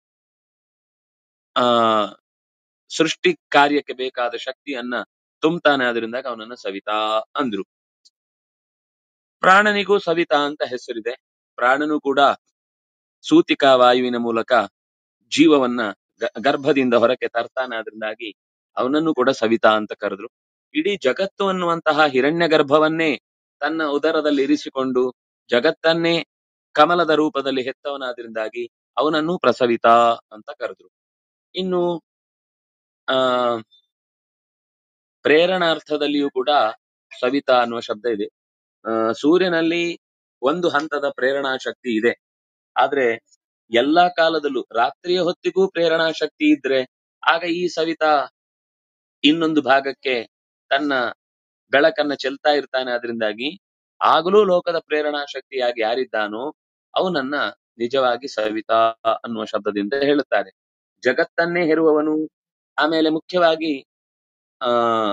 ಆ ಸೃಷ್ಟಿ ಕಾರ್ಯಕ್ಕೆ ಬೇಕಾದ ಶಕ್ತಿಯನ್ನ ತುಂಬ್ತಾನೆ ಆದ್ರಿಂದಾಗ ಅವನನ್ನ ಸವಿತಾ ಅಂದ್ರು ಪ್ರಾಣನಿಗೂ ಸವಿತಾ ಅಂತ ಹೆಸರಿದೆ ಪ್ರಾಣನು ಕೂಡ ಸೂತಿಕಾ ವಾಯುವಿನ ಮೂಲಕ ಜೀವವನ್ನ ಗ- ಗರ್ಭದಿಂದ ಹೊರಕ್ಕೆ ತರ್ತಾನೆ ಅದರಿಂದಾಗಿ ಅವನನ್ನು ಕೂಡ ಸವಿತಾ ಅಂತ ಕರೆದ್ರು ಇಡೀ ಜಗತ್ತು ಅನ್ನುವಂತಹ ಹಿರಣ್ಯ ಗರ್ಭವನ್ನೇ ತನ್ನ ಉದರದಲ್ಲಿ ಇರಿಸಿಕೊಂಡು ಜಗತ್ತನ್ನೇ ಕಮಲದ ರೂಪದಲ್ಲಿ ಹೆತ್ತವನಾದ್ರಿಂದಾಗಿ ಅವನನ್ನು ಪ್ರಸವಿತಾ ಅಂತ ಕರೆದ್ರು ಇನ್ನು ಆ ಪ್ರೇರಣಾರ್ಥದಲ್ಲಿಯೂ ಕೂಡ ಸವಿತಾ ಅನ್ನುವ ಶಬ್ದ ಇದೆ ಆ, ಸೂರ್ಯನಲ್ಲಿ ಒಂದು ಹಂತದ ಪ್ರೇರಣಾ ಶಕ್ತಿ ಇದೆ ಆದ್ರೆ ಎಲ್ಲಾ ಕಾಲದಲ್ಲೂ ರಾತ್ರಿಯ ಹೊತ್ತಿಗೂ ಪ್ರೇರಣಾ ಶಕ್ತಿ ಇದ್ರೆ ಆಗ ಈ ಸವಿತಾ ಇನ್ನೊಂದು ಭಾಗಕ್ಕೆ ತನ್ನ ಬೆಳಕನ್ನ ಚೆಲ್ತಾ ಇರ್ತಾನೆ ಅದರಿಂದಾಗಿ ಆಗಲೂ ಲೋಕದ ಪ್ರೇರಣಾ ಶಕ್ತಿಯಾಗಿ ಯಾರಿದ್ದಾನೋ ಅವನನ್ನ ನಿಜವಾಗಿ ಸವಿತಾ ಅನ್ನುವ ಶಬ್ದದಿಂದ ಹೇಳುತ್ತಾರೆ ಜಗತ್ತನ್ನೇ ಹೆರುವವನು ಆಮೇಲೆ ಮುಖ್ಯವಾಗಿ ಆ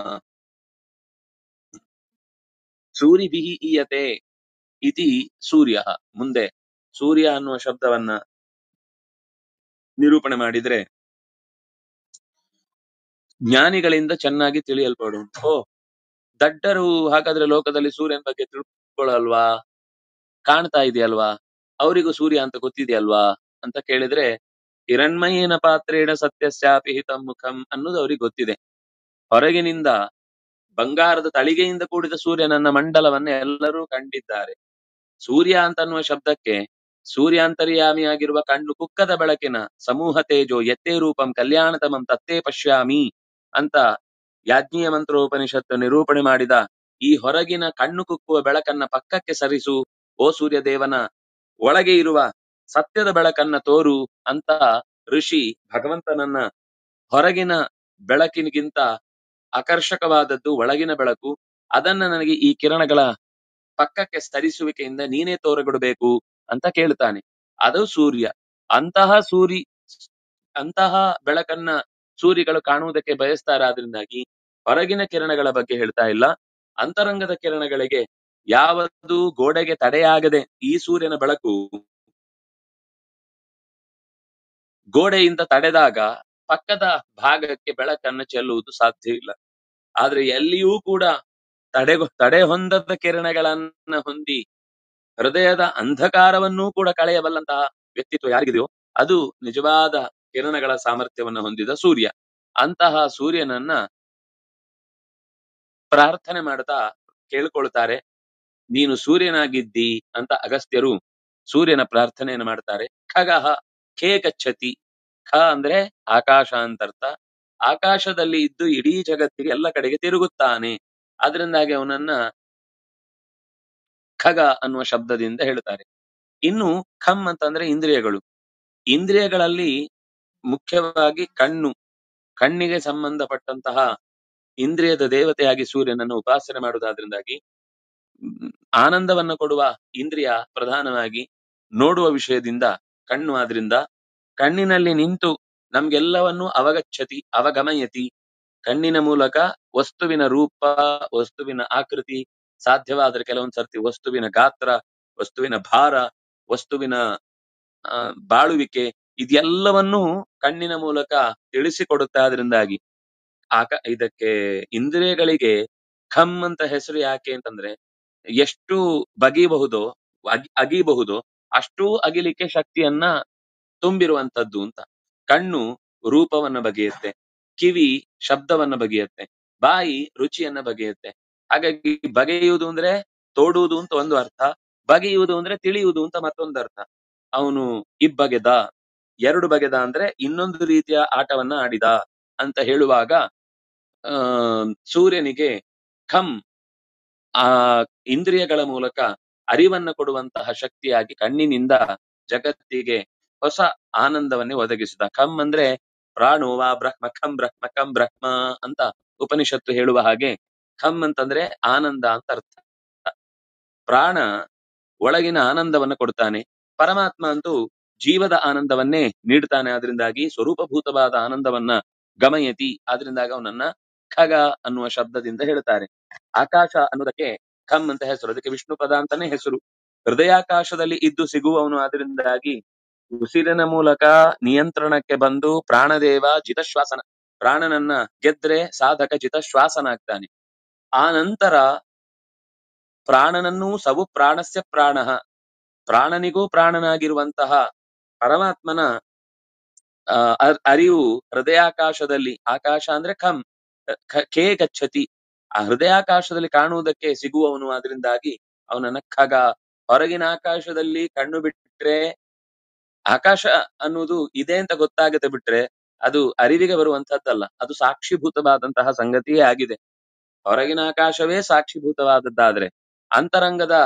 ಸೂರಿಭಿಹಿ ಈಯತೆ ಇತಿ ಸೂರ್ಯ ಮುಂದೆ ಸೂರ್ಯ ಅನ್ನುವ ಶಬ್ದವನ್ನ ನಿರೂಪಣೆ ಮಾಡಿದ್ರೆ ಜ್ಞಾನಿಗಳಿಂದ ಚೆನ್ನಾಗಿ ತಿಳಿಯಲ್ಪಡು ಓ ದಡ್ಡರು ಹಾಗಾದ್ರೆ ಲೋಕದಲ್ಲಿ ಸೂರ್ಯನ ಬಗ್ಗೆ ತಿಳ್ಕೊಳ್ಳಲ್ವಾ ಕಾಣ್ತಾ ಇದೆಯಲ್ವಾ ಅವರಿಗೂ ಸೂರ್ಯ ಅಂತ ಗೊತ್ತಿದೆಯಲ್ವಾ ಅಂತ ಕೇಳಿದ್ರೆ ಹಿರಣ್ಮಯೇನ ಪಾತ್ರೇಣ ಸತ್ಯಸ್ಯಾಪಿ ಹಿತಂ ಮುಖಂ ಅನ್ನೋದು ಅವ್ರಿಗೆ ಗೊತ್ತಿದೆ ಹೊರಗಿನಿಂದ ಬಂಗಾರದ ತಳಿಗೆಯಿಂದ ಕೂಡಿದ ಸೂರ್ಯನನ್ನ ಮಂಡಲವನ್ನ ಎಲ್ಲರೂ ಕಂಡಿದ್ದಾರೆ ಸೂರ್ಯ ಅಂತ ಅನ್ನುವ ಶಬ್ದಕ್ಕೆ ಸೂರ್ಯಾಂತರ್ಯಾಮಿಯಾಗಿರುವ ಕಣ್ಣು ಕುಕ್ಕದ ಬೆಳಕಿನ ಸಮೂಹ ತೇಜೋ ಯತ್ತೇ ರೂಪಂ ಕಲ್ಯಾಣತಮಂ ತತ್ತೇ ಪಶ್ಯಾಮಿ ಅಂತ ಯಾಜ್ಞೀಯ ಮಂತ್ರೋಪನಿಷತ್ತು ನಿರೂಪಣೆ ಮಾಡಿದ ಈ ಹೊರಗಿನ ಕಣ್ಣು ಕುಕ್ಕುವ ಬೆಳಕನ್ನ ಪಕ್ಕಕ್ಕೆ ಸರಿಸು ಓ ಸೂರ್ಯ ದೇವನ ಒಳಗೆ ಇರುವ ಸತ್ಯದ ಬೆಳಕನ್ನ ತೋರು ಅಂತ ಋಷಿ ಭಗವಂತನನ್ನ ಹೊರಗಿನ ಬೆಳಕಿನಿಗಿಂತ ಆಕರ್ಷಕವಾದದ್ದು ಒಳಗಿನ ಬೆಳಕು ಅದನ್ನ ನನಗೆ ಈ ಕಿರಣಗಳ ಪಕ್ಕಕ್ಕೆ ಸರಿಸುವಿಕೆಯಿಂದ ನೀನೇ ತೋರಗೊಡಬೇಕು ಅಂತ ಕೇಳ್ತಾನೆ ಅದು ಸೂರ್ಯ ಅಂತಹ ಸೂರಿ ಅಂತಹ ಬೆಳಕನ್ನ ಸೂರ್ಯಗಳು ಕಾಣುವುದಕ್ಕೆ ಬಯಸ್ತಾರಾದ್ರಿಂದಾಗಿ ಹೊರಗಿನ ಕಿರಣಗಳ ಬಗ್ಗೆ ಹೇಳ್ತಾ ಇಲ್ಲ ಅಂತರಂಗದ ಕಿರಣಗಳಿಗೆ ಯಾವುದು ಗೋಡೆಗೆ ತಡೆಯಾಗದೆ ಈ ಸೂರ್ಯನ ಬೆಳಕು ಗೋಡೆಯಿಂದ ತಡೆದಾಗ ಪಕ್ಕದ ಭಾಗಕ್ಕೆ ಬೆಳಕನ್ನು ಚೆಲ್ಲುವುದು ಸಾಧ್ಯ ಇಲ್ಲ ಆದ್ರೆ ಎಲ್ಲಿಯೂ ಕೂಡ ತಡೆ ತಡೆ ಹೊಂದದ ಕಿರಣಗಳನ್ನ ಹೊಂದಿ ಹೃದಯದ ಅಂಧಕಾರವನ್ನೂ ಕೂಡ ಕಳೆಯಬಲ್ಲಂತಹ ವ್ಯಕ್ತಿತ್ವ ಯಾರಿಗಿದೆಯೋ ಅದು ನಿಜವಾದ ಕಿರಣಗಳ ಸಾಮರ್ಥ್ಯವನ್ನು ಹೊಂದಿದ ಸೂರ್ಯ ಅಂತಹ ಸೂರ್ಯನನ್ನ ಪ್ರಾರ್ಥನೆ ಮಾಡ್ತಾ ಕೇಳ್ಕೊಳ್ತಾರೆ ನೀನು ಸೂರ್ಯನಾಗಿದ್ದಿ ಅಂತ ಅಗಸ್ತ್ಯರು ಸೂರ್ಯನ ಪ್ರಾರ್ಥನೆಯನ್ನು ಮಾಡ್ತಾರೆ ಖಗಃ ಖೇ ಗಚ್ಚತಿ ಖ ಅಂದ್ರೆ ಆಕಾಶ ಅಂತರ್ಥ ಆಕಾಶದಲ್ಲಿ ಇದ್ದು ಇಡೀ ಜಗತ್ತಿಗೆ ಎಲ್ಲ ಕಡೆಗೆ ತಿರುಗುತ್ತಾನೆ ಅದರಿಂದಾಗಿ ಅವನನ್ನ ಖಗ ಅನ್ನುವ ಶಬ್ದದಿಂದ ಹೇಳ್ತಾರೆ ಇನ್ನು ಖಮ್ ಅಂತಂದ್ರೆ ಇಂದ್ರಿಯಗಳು ಇಂದ್ರಿಯಗಳಲ್ಲಿ ಮುಖ್ಯವಾಗಿ ಕಣ್ಣು ಕಣ್ಣಿಗೆ ಸಂಬಂಧಪಟ್ಟಂತಹ ಇಂದ್ರಿಯದ ದೇವತೆಯಾಗಿ ಸೂರ್ಯನನ್ನು ಉಪಾಸನೆ ಮಾಡುವುದಾದ್ರಿಂದಾಗಿ ಮ್, ಆನಂದವನ್ನು ಕೊಡುವ ಇಂದ್ರಿಯ ಪ್ರಧಾನವಾಗಿ ನೋಡುವ ವಿಷಯದಿಂದ ಕಣ್ಣು ಆದ್ರಿಂದ ಕಣ್ಣಿನಲ್ಲಿ ನಿಂತು ನಮ್ಗೆಲ್ಲವನ್ನು ಅವಗಚ್ಚತಿ ಅವಗಮಯತಿ ಕಣ್ಣಿನ ಮೂಲಕ ವಸ್ತುವಿನ ರೂಪ ವಸ್ತುವಿನ ಆಕೃತಿ ಸಾಧ್ಯವಾದರೆ ಕೆಲವೊಂದ್ ಸರ್ತಿ ವಸ್ತುವಿನ ಗಾತ್ರ ವಸ್ತುವಿನ ಭಾರ ವಸ್ತುವಿನ ಆ, ಬಾಳುವಿಕೆ ಇದೆಲ್ಲವನ್ನೂ ಕಣ್ಣಿನ ಮೂಲಕ ತಿಳಿಸಿಕೊಡುತ್ತೆ ಅದರಿಂದಾಗಿ ಆಕ ಇದಕ್ಕೆ ಇಂದ್ರಿಯಗಳಿಗೆ ಖಮ್ ಅಂತ ಹೆಸರು ಯಾಕೆ ಅಂತಂದ್ರೆ ಎಷ್ಟು ಬಗೆಯಬಹುದೋ ಅಗಿ- ಅಗಿಬಹುದೋ ಅಷ್ಟೂ ಅಗಿಲಿಕ್ಕೆ ಶಕ್ತಿಯನ್ನ ತುಂಬಿರುವಂತದ್ದು ಅಂತ ಕಣ್ಣು ರೂಪವನ್ನ ಬಗೆಯುತ್ತೆ ಕಿವಿ ಶಬ್ದವನ್ನ ಬಗೆಯುತ್ತೆ ಬಾಯಿ ರುಚಿಯನ್ನ ಬಗೆಯುತ್ತೆ ಹಾಗಾಗಿ ಬಗೆಯುವುದು ಅಂದ್ರೆ ತೋಡುವುದು ಅಂತ ಒಂದು ಅರ್ಥ ಬಗೆಯುವುದು ಅಂದ್ರೆ ತಿಳಿಯುವುದು ಅಂತ ಮತ್ತೊಂದು ಅರ್ಥ ಅವನು ಇಬ್ಬಗೆದ ಎರಡು ಬಗೆದ ಅಂದ್ರೆ ಇನ್ನೊಂದು ರೀತಿಯ ಆಟವನ್ನ ಆಡಿದ ಅಂತ ಹೇಳುವಾಗ ಆ ಸೂರ್ಯನಿಗೆ ಖಮ್ ಆ ಇಂದ್ರಿಯಗಳ ಮೂಲಕ ಅರಿವನ್ನ ಕೊಡುವಂತಹ ಶಕ್ತಿಯಾಗಿ ಕಣ್ಣಿನಿಂದ ಜಗತ್ತಿಗೆ ಹೊಸ ಆನಂದವನ್ನೇ ಒದಗಿಸಿದ ಖಮ್ ಅಂದ್ರೆ ಪ್ರಾಣೋವಾ ಬ್ರಹ್ಮ ಖಂ ಬ್ರಹ್ಮ ಖಂ ಬ್ರಹ್ಮ ಅಂತ ಉಪನಿಷತ್ತು ಹೇಳುವ ಹಾಗೆ ಖಮ್ ಅಂತಂದ್ರೆ ಆನಂದ ಅಂತ ಅರ್ಥ ಪ್ರಾಣ ಒಳಗಿನ ಆನಂದವನ್ನ ಕೊಡ್ತಾನೆ ಪರಮಾತ್ಮ ಅಂತೂ ಜೀವದ ಆನಂದವನ್ನೇ ನೀಡ್ತಾನೆ ಅದರಿಂದಾಗಿ ಸ್ವರೂಪಭೂತವಾದ ಆನಂದವನ್ನ ಗಮಯತಿ ಆದ್ರಿಂದಾಗ ಅವನನ್ನ ಖಗ ಅನ್ನುವ ಶಬ್ದದಿಂದ ಹೇಳ್ತಾರೆ ಆಕಾಶ ಅನ್ನೋದಕ್ಕೆ ಖಮ್ ಅಂತ ಹೆಸರು ಅದಕ್ಕೆ ವಿಷ್ಣು ಪದ ಅಂತಾನೆ ಹೆಸರು ಹೃದಯಾಕಾಶದಲ್ಲಿ ಇದ್ದು ಸಿಗುವವನು ಆದ್ರಿಂದಾಗಿ ಉಸಿರಿನ ಮೂಲಕ ನಿಯಂತ್ರಣಕ್ಕೆ ಬಂದು ಪ್ರಾಣದೇವ ಜಿತಶ್ವಾಸನ ಪ್ರಾಣನನ್ನ ಗೆದ್ರೆ ಸಾಧಕ ಜಿತಶ್ವಾಸನಾಗ್ತಾನೆ ಆ ನಂತರ ಪ್ರಾಣನನ್ನೂ ಸವು ಪ್ರಾಣಸ್ಯ ಪ್ರಾಣ ಪ್ರಾಣನಿಗೂ ಪ್ರಾಣನಾಗಿರುವಂತಹ ಪರಮಾತ್ಮನ ಆ, ಅರ್- ಅರಿವು ಹೃದಯಾಕಾಶದಲ್ಲಿ ಆಕಾಶ ಅಂದ್ರೆ ಖಂ ಕ- ಖೇ ಗಚ್ಚತಿ ಆ ಹೃದಯಾಕಾಶದಲ್ಲಿ ಕಾಣುವುದಕ್ಕೆ ಸಿಗುವವನು ಅದರಿಂದಾಗಿ ಅವನನ್ನ ಖಗ ಹೊರಗಿನ ಆಕಾಶದಲ್ಲಿ ಕಣ್ಣು ಬಿಟ್ರೆ ಆಕಾಶ ಅನ್ನುವುದು ಇದೆ ಅಂತ ಗೊತ್ತಾಗತ್ತೆ ಬಿಟ್ರೆ ಅದು ಅರಿವಿಗೆ ಬರುವಂತಹದ್ದಲ್ಲ ಅದು ಸಾಕ್ಷಿಭೂತವಾದಂತಹ ಸಂಗತಿಯೇ ಆಗಿದೆ ಹೊರಗಿನ ಆಕಾಶವೇ ಸಾಕ್ಷಿಭೂತವಾದದ್ದಾದ್ರೆ ಅಂತರಂಗದ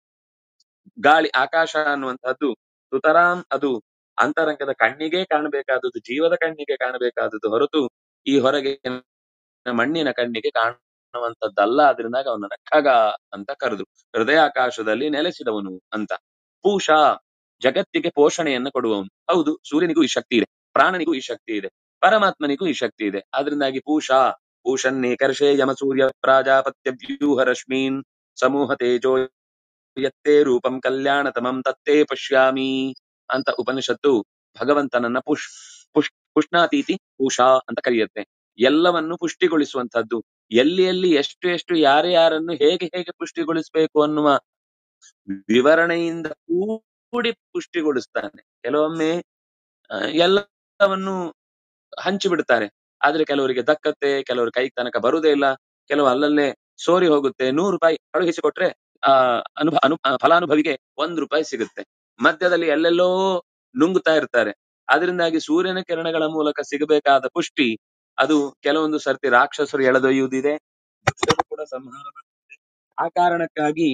ಗಾಳಿ ಆಕಾಶ ಅನ್ನುವಂಥದ್ದು ಸುತರಾಂ ಅದು ಅಂತರಂಗದ ಕಣ್ಣಿಗೆ ಕಾಣಬೇಕಾದದ್ದು ಜೀವದ ಕಣ್ಣಿಗೆ ಕಾಣಬೇಕಾದದ್ದು ಹೊರತು ಈ ಹೊರಗೆ ಮಣ್ಣಿನ ಕಣ್ಣಿಗೆ ಕಾಣುವಂತದ್ದಲ್ಲ ಅದರಿಂದಾಗ ಅವನನ್ನ ಖಗ ಅಂತ ಕರೆದ್ರು ಹೃದಯಾಕಾಶದಲ್ಲಿ ನೆಲೆಸಿದವನು ಅಂತ ಪೂಷ ಜಗತ್ತಿಗೆ ಪೋಷಣೆಯನ್ನು ಕೊಡುವವನು ಹೌದು ಸೂರ್ಯನಿಗೂ ಈ ಶಕ್ತಿ ಇದೆ ಪ್ರಾಣನಿಗೂ ಈ ಶಕ್ತಿ ಇದೆ ಪರಮಾತ್ಮನಿಗೂ ಈ ಶಕ್ತಿ ಇದೆ ಆದ್ರಿಂದಾಗಿ ಪೂಷಾ ಪೂಷನ್ನೇ ಕರ್ಷೆ ಯಮ ಸೂರ್ಯ ಪ್ರಾಜಾಪತ್ಯ ವ್ಯೂಹ ರಶ್ಮೀನ್ ಸಮೂಹ ತೇಜೋ ಯತ್ತೇ ರೂಪಂ ಕಲ್ಯಾಣತಮಂ ತತ್ತೇ ಪಶ್ಯಾಮಿ ಅಂತ ಉಪನಿಷತ್ತು ಭಗವಂತನನ್ನ ಪುಷ್ ಪುಷ್ ಪುಷ್ಣಾತೀತಿ ಪೂಷಾ ಅಂತ ಕರೆಯುತ್ತೆ ಎಲ್ಲವನ್ನು ಪುಷ್ಟಿಗೊಳಿಸುವಂತಹದ್ದು ಎಲ್ಲಿ ಎಲ್ಲಿ ಎಷ್ಟು ಎಷ್ಟು ಯಾರು ಯಾರನ್ನು ಹೇಗೆ ಹೇಗೆ ಪುಷ್ಟಿಗೊಳಿಸಬೇಕು ಅನ್ನುವ ವಿವರಣೆಯಿಂದ ಕೂಡಿ ಪುಷ್ಟಿಗೊಳಿಸ್ತಾನೆ ಕೆಲವೊಮ್ಮೆ ಆ, ಎಲ್ಲವನ್ನು ಹಂಚಿಬಿಡ್ತಾರೆ ಆದ್ರೆ ಕೆಲವರಿಗೆ ದಕ್ಕತ್ತೆ ಕೆಲವರು ಕೈ ತನಕ ಬರುವುದೇ ಇಲ್ಲ ಕೆಲವು ಅಲ್ಲಲ್ಲೇ ಸೋರಿ ಹೋಗುತ್ತೆ ನೂರು ರೂಪಾಯಿ ಕಳುಹಿಸಿ ಕೊಟ್ರೆ ಆ ಅನುಭ ಅನು ಆ, ಫಲಾನುಭವಿಗೆ ಒಂದ್ ರೂಪಾಯಿ ಸಿಗುತ್ತೆ ಮಧ್ಯದಲ್ಲಿ ಎಲ್ಲೆಲ್ಲೋ ನುಂಗುತ್ತಾ ಇರ್ತಾರೆ ಅದರಿಂದಾಗಿ ಸೂರ್ಯನ ಕಿರಣಗಳ ಮೂಲಕ ಸಿಗಬೇಕಾದ ಪುಷ್ಟಿ ಅದು ಕೆಲವೊಂದು ಸರ್ತಿ ರಾಕ್ಷಸರು ಎಳೆದೊಯ್ಯುವುದಿದೆ ದುಷ್ಟರು ಕೂಡ ಸಂಹಾರ ಮಾಡ್ತಾರೆ. ಆ ಕಾರಣಕ್ಕಾಗಿ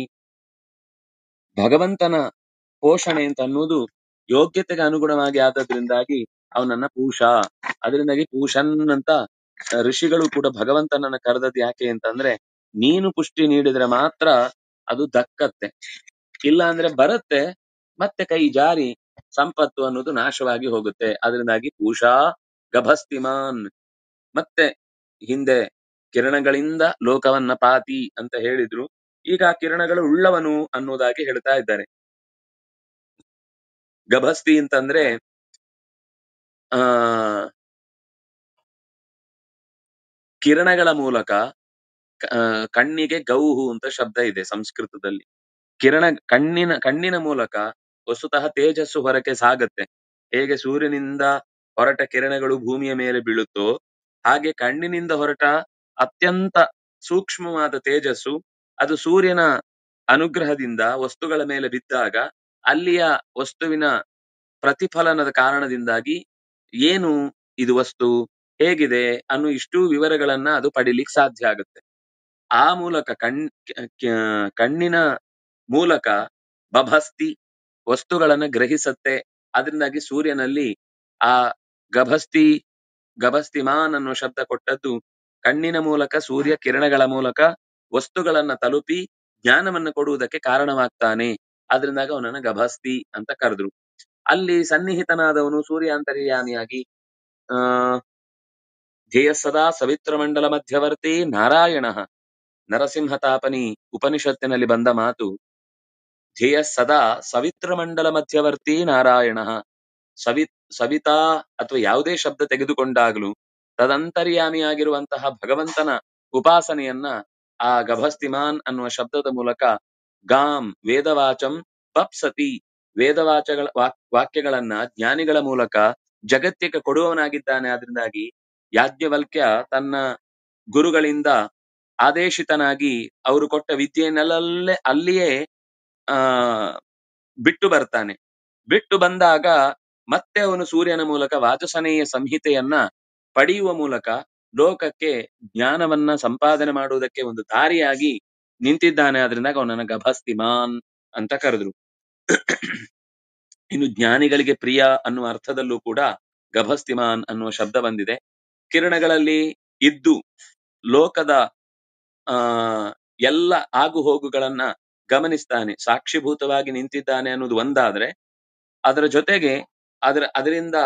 ಭಗವಂತನ ಪೋಷಣೆ ಅಂತ ಅನ್ನುವುದು ಯೋಗ್ಯತೆಗೆ ಅನುಗುಣವಾಗಿ ಆದದ್ರಿಂದಾಗಿ ಅವನನ್ನ ಪೂಷ ಅದರಿಂದಾಗಿ ಪೂಷನ್ ಅಂತ ಆ, ಋಷಿಗಳು ಕೂಡ ಭಗವಂತನನ್ನ ಕರೆದದ್ದು ಯಾಕೆ ಅಂತಂದ್ರೆ ನೀನು ಪುಷ್ಟಿ ನೀಡಿದ್ರೆ ಮಾತ್ರ ಅದು ದಕ್ಕತ್ತೆ ಇಲ್ಲ ಅಂದ್ರೆ ಬರುತ್ತೆ ಮತ್ತೆ ಕೈ ಜಾರಿ ಸಂಪತ್ತು ಅನ್ನೋದು ನಾಶವಾಗಿ ಹೋಗುತ್ತೆ ಅದರಿಂದಾಗಿ ಪೂಷಾ ಗಭಸ್ತಿಮಾನ್ ಮತ್ತೆ ಹಿಂದೆ ಕಿರಣಗಳಿಂದ ಲೋಕವನ್ನ ಪಾತಿ ಅಂತ ಹೇಳಿದ್ರು ಈಗ ಆ ಕಿರಣಗಳು ಉಳ್ಳವನು ಅನ್ನೋದಾಗಿ ಹೇಳ್ತಾ ಇದ್ದಾರೆ ಗಭಸ್ತಿ ಅಂತಂದ್ರೆ ಆ ಕಿರಣಗಳ ಮೂಲಕ ಕ- ಆ, ಕಣ್ಣಿಗೆ ಗೌಹು ಅಂತ ಶಬ್ದ ಇದೆ ಸಂಸ್ಕೃತದಲ್ಲಿ ಕಿರಣ ಕಣ್ಣಿನ ಕಣ್ಣಿನ ಮೂಲಕ ವಸ್ತುತಃ ತೇಜಸ್ಸು ಹೊರಕ್ಕೆ ಸಾಗತ್ತೆ ಹೇಗೆ ಸೂರ್ಯನಿಂದ ಹೊರಟ ಕಿರಣಗಳು ಭೂಮಿಯ ಮೇಲೆ ಬೀಳುತ್ತೋ ಹಾಗೆ ಕಣ್ಣಿನಿಂದ ಹೊರಟ ಅತ್ಯಂತ ಸೂಕ್ಷ್ಮವಾದ ತೇಜಸ್ಸು ಅದು ಸೂರ್ಯನ ಅನುಗ್ರಹದಿಂದ ವಸ್ತುಗಳ ಮೇಲೆ ಬಿದ್ದಾಗ ಅಲ್ಲಿಯ ವಸ್ತುವಿನ ಪ್ರತಿಫಲನದ ಕಾರಣದಿಂದಾಗಿ ಏನು ಇದು ವಸ್ತು ಹೇಗಿದೆ ಅನ್ನೋ ಇಷ್ಟೂ ವಿವರಗಳನ್ನ ಅದು ಪಡಿಲಿಕ್ಕೆ ಸಾಧ್ಯ ಆಗುತ್ತೆ ಆ ಮೂಲಕ ಕಣ್ ಕ- ಕ- ಕಣ್ಣಿನ ಮೂಲಕ ಬಭಸ್ತಿ ವಸ್ತುಗಳನ್ನ ಗ್ರಹಿಸತ್ತೆ ಅದರಿಂದಾಗಿ ಸೂರ್ಯನಲ್ಲಿ ಆ ಗಭಸ್ತಿ ಗಭಸ್ತಿಮಾನ್ ಅನ್ನೋ ಶಬ್ದ ಕೊಟ್ಟದ್ದು ಕಣ್ಣಿನ ಮೂಲಕ ಸೂರ್ಯ ಕಿರಣಗಳ ಮೂಲಕ ವಸ್ತುಗಳನ್ನ ತಲುಪಿ ಜ್ಞಾನವನ್ನು ಕೊಡುವುದಕ್ಕೆ ಕಾರಣವಾಗ್ತಾನೆ ಆದ್ರಿಂದಾಗ ಅವನನ್ನ ಗಭಸ್ತಿ ಅಂತ ಕರೆದ್ರು ಅಲ್ಲಿ ಸನ್ನಿಹಿತನಾದವನು ಸೂರ್ಯಾಂತರ್ಯಾಮಿಯಾಗಿ ಆ ಧ್ಯೇಯ ಸದಾ ಸವಿತ್ರ ಮಂಡಲ ಮಧ್ಯವರ್ತಿ ನಾರಾಯಣ ನರಸಿಂಹ ತಾಪನಿ ಉಪನಿಷತ್ತಿನಲ್ಲಿ ಬಂದ ಮಾತು ಧ್ಯೇಯ ಸದಾ ಸವಿತ್ರ ಮಂಡಲ ಮಧ್ಯವರ್ತಿ ನಾರಾಯಣ ಸವಿ ಸವಿತಾ ಅಥವಾ ಯಾವುದೇ ಶಬ್ದ ತೆಗೆದುಕೊಂಡಾಗಲೂ ತದಂತರ್ಯಾಮಿಯಾಗಿರುವಂತಹ ಭಗವಂತನ ಉಪಾಸನೆಯನ್ನ ಆ ಗಭಸ್ತಿಮಾನ್ ಅನ್ನುವ ಶಬ್ದದ ಮೂಲಕ ಗಾಂ ವೇದವಾಚಂ ಪಪ್ಸತಿ ವೇದವಾಚಗಳ ವಾಕ್- ವಾಕ್ಯಗಳನ್ನ ಜ್ಞಾನಿಗಳ ಮೂಲಕ ಜಗತ್ತಿಗೆ ಕೊಡುವವನಾಗಿದ್ದಾನೆ ಆದ್ರಿಂದಾಗಿ ಯಾಜ್ಞವಲ್ಕ್ಯ ತನ್ನ ಗುರುಗಳಿಂದ ಆದೇಶಿತನಾಗಿ ಅವರು ಕೊಟ್ಟ ವಿದ್ಯೆಯನ್ನೆಲ್ಲೇ ಅಲ್ಲಿಯೇ ಆ ಬಿಟ್ಟು ಬರ್ತಾನೆ ಬಿಟ್ಟು ಬಂದಾಗ ಮತ್ತೆ ಅವನು ಸೂರ್ಯನ ಮೂಲಕ ವಾಚಸನೇಯ ಸಂಹಿತೆಯನ್ನ ಪಡೆಯುವ ಮೂಲಕ ಲೋಕಕ್ಕೆ ಜ್ಞಾನವನ್ನ ಸಂಪಾದನೆ ಮಾಡುವುದಕ್ಕೆ ಒಂದು ದಾರಿಯಾಗಿ ನಿಂತಿದ್ದಾನೆ ಆದ್ರಿಂದಾಗ ಅವನನ್ನ ಗಭಸ್ತಿಮಾನ್ ಅಂತ ಕರೆದ್ರು ಇನ್ನು ಜ್ಞಾನಿಗಳಿಗೆ ಪ್ರಿಯ ಅನ್ನುವ ಅರ್ಥದಲ್ಲೂ ಕೂಡ ಗಭಸ್ತಿಮಾನ್ ಅನ್ನುವ ಶಬ್ದ ಬಂದಿದೆ ಕಿರಣಗಳಲ್ಲಿ ಇದ್ದು ಲೋಕದ ಆ ಎಲ್ಲ ಆಗು ಹೋಗುಗಳನ್ನ ಗಮನಿಸ್ತಾನೆ ಸಾಕ್ಷಿಭೂತವಾಗಿ ನಿಂತಿದ್ದಾನೆ ಅನ್ನೋದು ಒಂದಾದ್ರೆ ಅದರ ಜೊತೆಗೆ ಅದರ ಅದರಿಂದ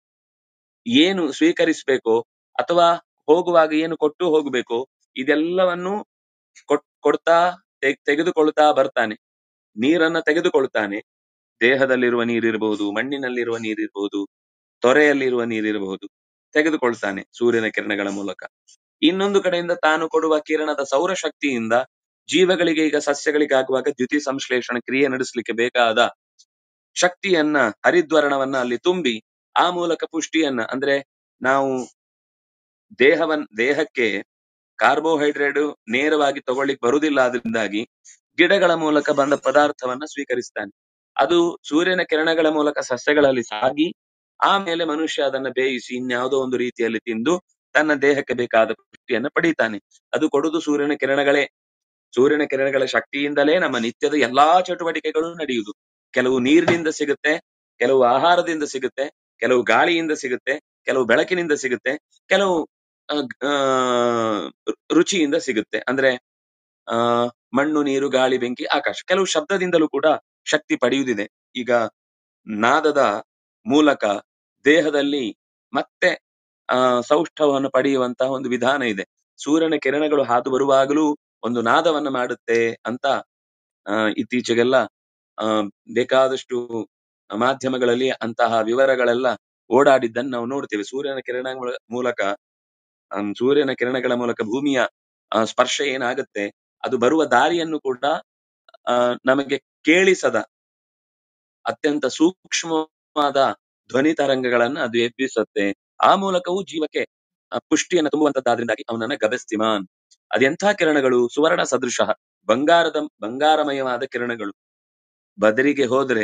ಏನು ಸ್ವೀಕರಿಸಬೇಕೋ ಅಥವಾ ಹೋಗುವಾಗ ಏನು ಕೊಟ್ಟು ಹೋಗಬೇಕು ಇದೆಲ್ಲವನ್ನು ಕೊಟ್ ಕೊಡ್ತಾ ತೆಗ್- ತೆಗೆದುಕೊಳ್ತಾ ಬರ್ತಾನೆ ನೀರನ್ನ ತೆಗೆದುಕೊಳ್ತಾನೆ ದೇಹದಲ್ಲಿರುವ ನೀರಿರ್ಬಹುದು ಮಣ್ಣಿನಲ್ಲಿರುವ ನೀರಿರ್ಬಹುದು ತೊರೆಯಲ್ಲಿರುವ ನೀರಿರಬಹುದು ತೆಗೆದುಕೊಳ್ತಾನೆ ಸೂರ್ಯನ ಕಿರಣಗಳ ಮೂಲಕ ಇನ್ನೊಂದು ಕಡೆಯಿಂದ ತಾನು ಕೊಡುವ ಕಿರಣದ ಸೌರಶಕ್ತಿಯಿಂದ ಜೀವಗಳಿಗೆ ಈಗ ಸಸ್ಯಗಳಿಗಾಗುವಾಗ ದ್ಯುತಿ ಸಂಶ್ಲೇಷಣ ಕ್ರಿಯೆ ನಡೆಸಲಿಕ್ಕೆ ಬೇಕಾದ ಶಕ್ತಿಯನ್ನ ಹರಿದ್ವರ್ಣವನ್ನ ಅಲ್ಲಿ ತುಂಬಿ ಆ ಮೂಲಕ ಪುಷ್ಟಿಯನ್ನ ಅಂದ್ರೆ ನಾವು ದೇಹವನ್ ದೇಹಕ್ಕೆ ಕಾರ್ಬೋಹೈಡ್ರೇಟ್ ನೇರವಾಗಿ ತಗೊಳ್ಳಿಕ್ ಬರುವುದಿಲ್ಲ ಅದರಿಂದಾಗಿ ಗಿಡಗಳ ಮೂಲಕ ಬಂದ ಪದಾರ್ಥವನ್ನ ಸ್ವೀಕರಿಸ್ತಾನೆ ಅದು ಸೂರ್ಯನ ಕಿರಣಗಳ ಮೂಲಕ ಸಸ್ಯಗಳಲ್ಲಿ ಸಾಗಿ ಆಮೇಲೆ ಮನುಷ್ಯ ಅದನ್ನ ಬೇಯಿಸಿ ಇನ್ಯಾವುದೋ ಒಂದು ರೀತಿಯಲ್ಲಿ ತಿಂದು ತನ್ನ ದೇಹಕ್ಕೆ ಬೇಕಾದ ಪುಷ್ಟಿಯನ್ನ ಪಡೀತಾನೆ ಅದು ಕೊಡುದು ಸೂರ್ಯನ ಕಿರಣಗಳೇ ಸೂರ್ಯನ ಕಿರಣಗಳ ಶಕ್ತಿಯಿಂದಲೇ ನಮ್ಮ ನಿತ್ಯದ ಎಲ್ಲಾ ಚಟುವಟಿಕೆಗಳು ನಡೆಯುವುದು ಕೆಲವು ನೀರಿನಿಂದ ಸಿಗುತ್ತೆ ಕೆಲವು ಆಹಾರದಿಂದ ಸಿಗುತ್ತೆ ಕೆಲವು ಗಾಳಿಯಿಂದ ಸಿಗುತ್ತೆ ಕೆಲವು ಬೆಳಕಿನಿಂದ ಸಿಗುತ್ತೆ ಕೆಲವು ಆ, ಆ, ರುಚಿಯಿಂದ ಸಿಗುತ್ತೆ ಅಂದ್ರೆ ಆ ಮಣ್ಣು ನೀರು ಗಾಳಿ ಬೆಂಕಿ ಆಕಾಶ ಕೆಲವು ಶಬ್ದದಿಂದಲೂ ಕೂಡ ಶಕ್ತಿ ಪಡೆಯುವುದಿದೆ ಈಗ ನಾದದ ಮೂಲಕ ದೇಹದಲ್ಲಿ ಮತ್ತೆ ಆ ಸೌಷ್ಠವವನ್ನು ಪಡೆಯುವಂತಹ ಒಂದು ವಿಧಾನ ಇದೆ ಸೂರ್ಯನ ಕಿರಣಗಳು ಹಾದು ಬರುವಾಗಲೂ ಒಂದು ನಾದವನ್ನ ಮಾಡುತ್ತೆ ಅಂತ ಆ ಇತ್ತೀಚೆಗೆಲ್ಲ ಆ ಬೇಕಾದಷ್ಟು ಮಾಧ್ಯಮಗಳಲ್ಲಿ ಅಂತಹ ವಿವರಗಳೆಲ್ಲ ಓಡಾಡಿದ್ದನ್ನು ನಾವು ನೋಡ್ತೇವೆ ಸೂರ್ಯನ ಕಿರಣ ಮೂಲಕ ಆಮ್, ಸೂರ್ಯನ ಕಿರಣಗಳ ಮೂಲಕ ಭೂಮಿಯ ಆ, ಸ್ಪರ್ಶ ಏನಾಗುತ್ತೆ ಅದು ಬರುವ ದಾರಿಯನ್ನು ಕೂಡ ಆ, ನಮಗೆ ಕೇಳಿಸದ ಅತ್ಯಂತ ಸೂಕ್ಷ್ಮವಾದ ಧ್ವನಿ ತರಂಗಗಳನ್ನ ಅದು ಎಬ್ಬಿಸುತ್ತೆ ಆ ಮೂಲಕವೂ ಜೀವಕ್ಕೆ ಆ, ಪುಷ್ಟಿಯನ್ನು ತುಂಬುವಂತದ್ದಾದ್ರಿಂದಾಗಿ ಅವನನ್ನ ಗಬಸ್ತಿಮಾನ್ ಅದೆಂಥ ಕಿರಣಗಳು ಸುವರ್ಣ ಸದೃಶ ಬಂಗಾರದ ಬಂಗಾರಮಯವಾದ ಕಿರಣಗಳು ಬದರಿಗೆ ಹೋದ್ರೆ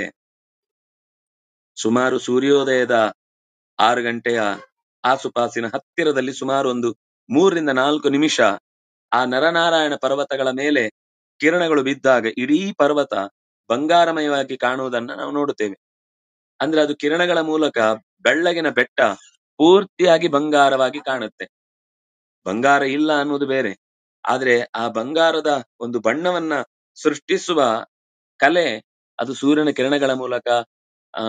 ಸುಮಾರು ಸೂರ್ಯೋದಯದ ಆರು ಗಂಟೆಯ ಆಸುಪಾಸಿನ ಹತ್ತಿರದಲ್ಲಿ ಸುಮಾರು ಒಂದು ಮೂರರಿಂದ ನಾಲ್ಕು ನಿಮಿಷ ಆ ನರನಾರಾಯಣ ಪರ್ವತಗಳ ಮೇಲೆ ಕಿರಣಗಳು ಬಿದ್ದಾಗ ಇಡೀ ಪರ್ವತ ಬಂಗಾರಮಯವಾಗಿ ಕಾಣುವುದನ್ನ ನಾವು ನೋಡುತ್ತೇವೆ ಅಂದ್ರೆ ಅದು ಕಿರಣಗಳ ಮೂಲಕ ಬೆಳ್ಳಗಿನ ಬೆಟ್ಟ ಪೂರ್ತಿಯಾಗಿ ಬಂಗಾರವಾಗಿ ಕಾಣುತ್ತೆ ಬಂಗಾರ ಇಲ್ಲ ಅನ್ನೋದು ಬೇರೆ ಆದ್ರೆ ಆ ಬಂಗಾರದ ಒಂದು ಬಣ್ಣವನ್ನ ಸೃಷ್ಟಿಸುವ ಕಲೆ ಅದು ಸೂರ್ಯನ ಕಿರಣಗಳ ಮೂಲಕ ಆ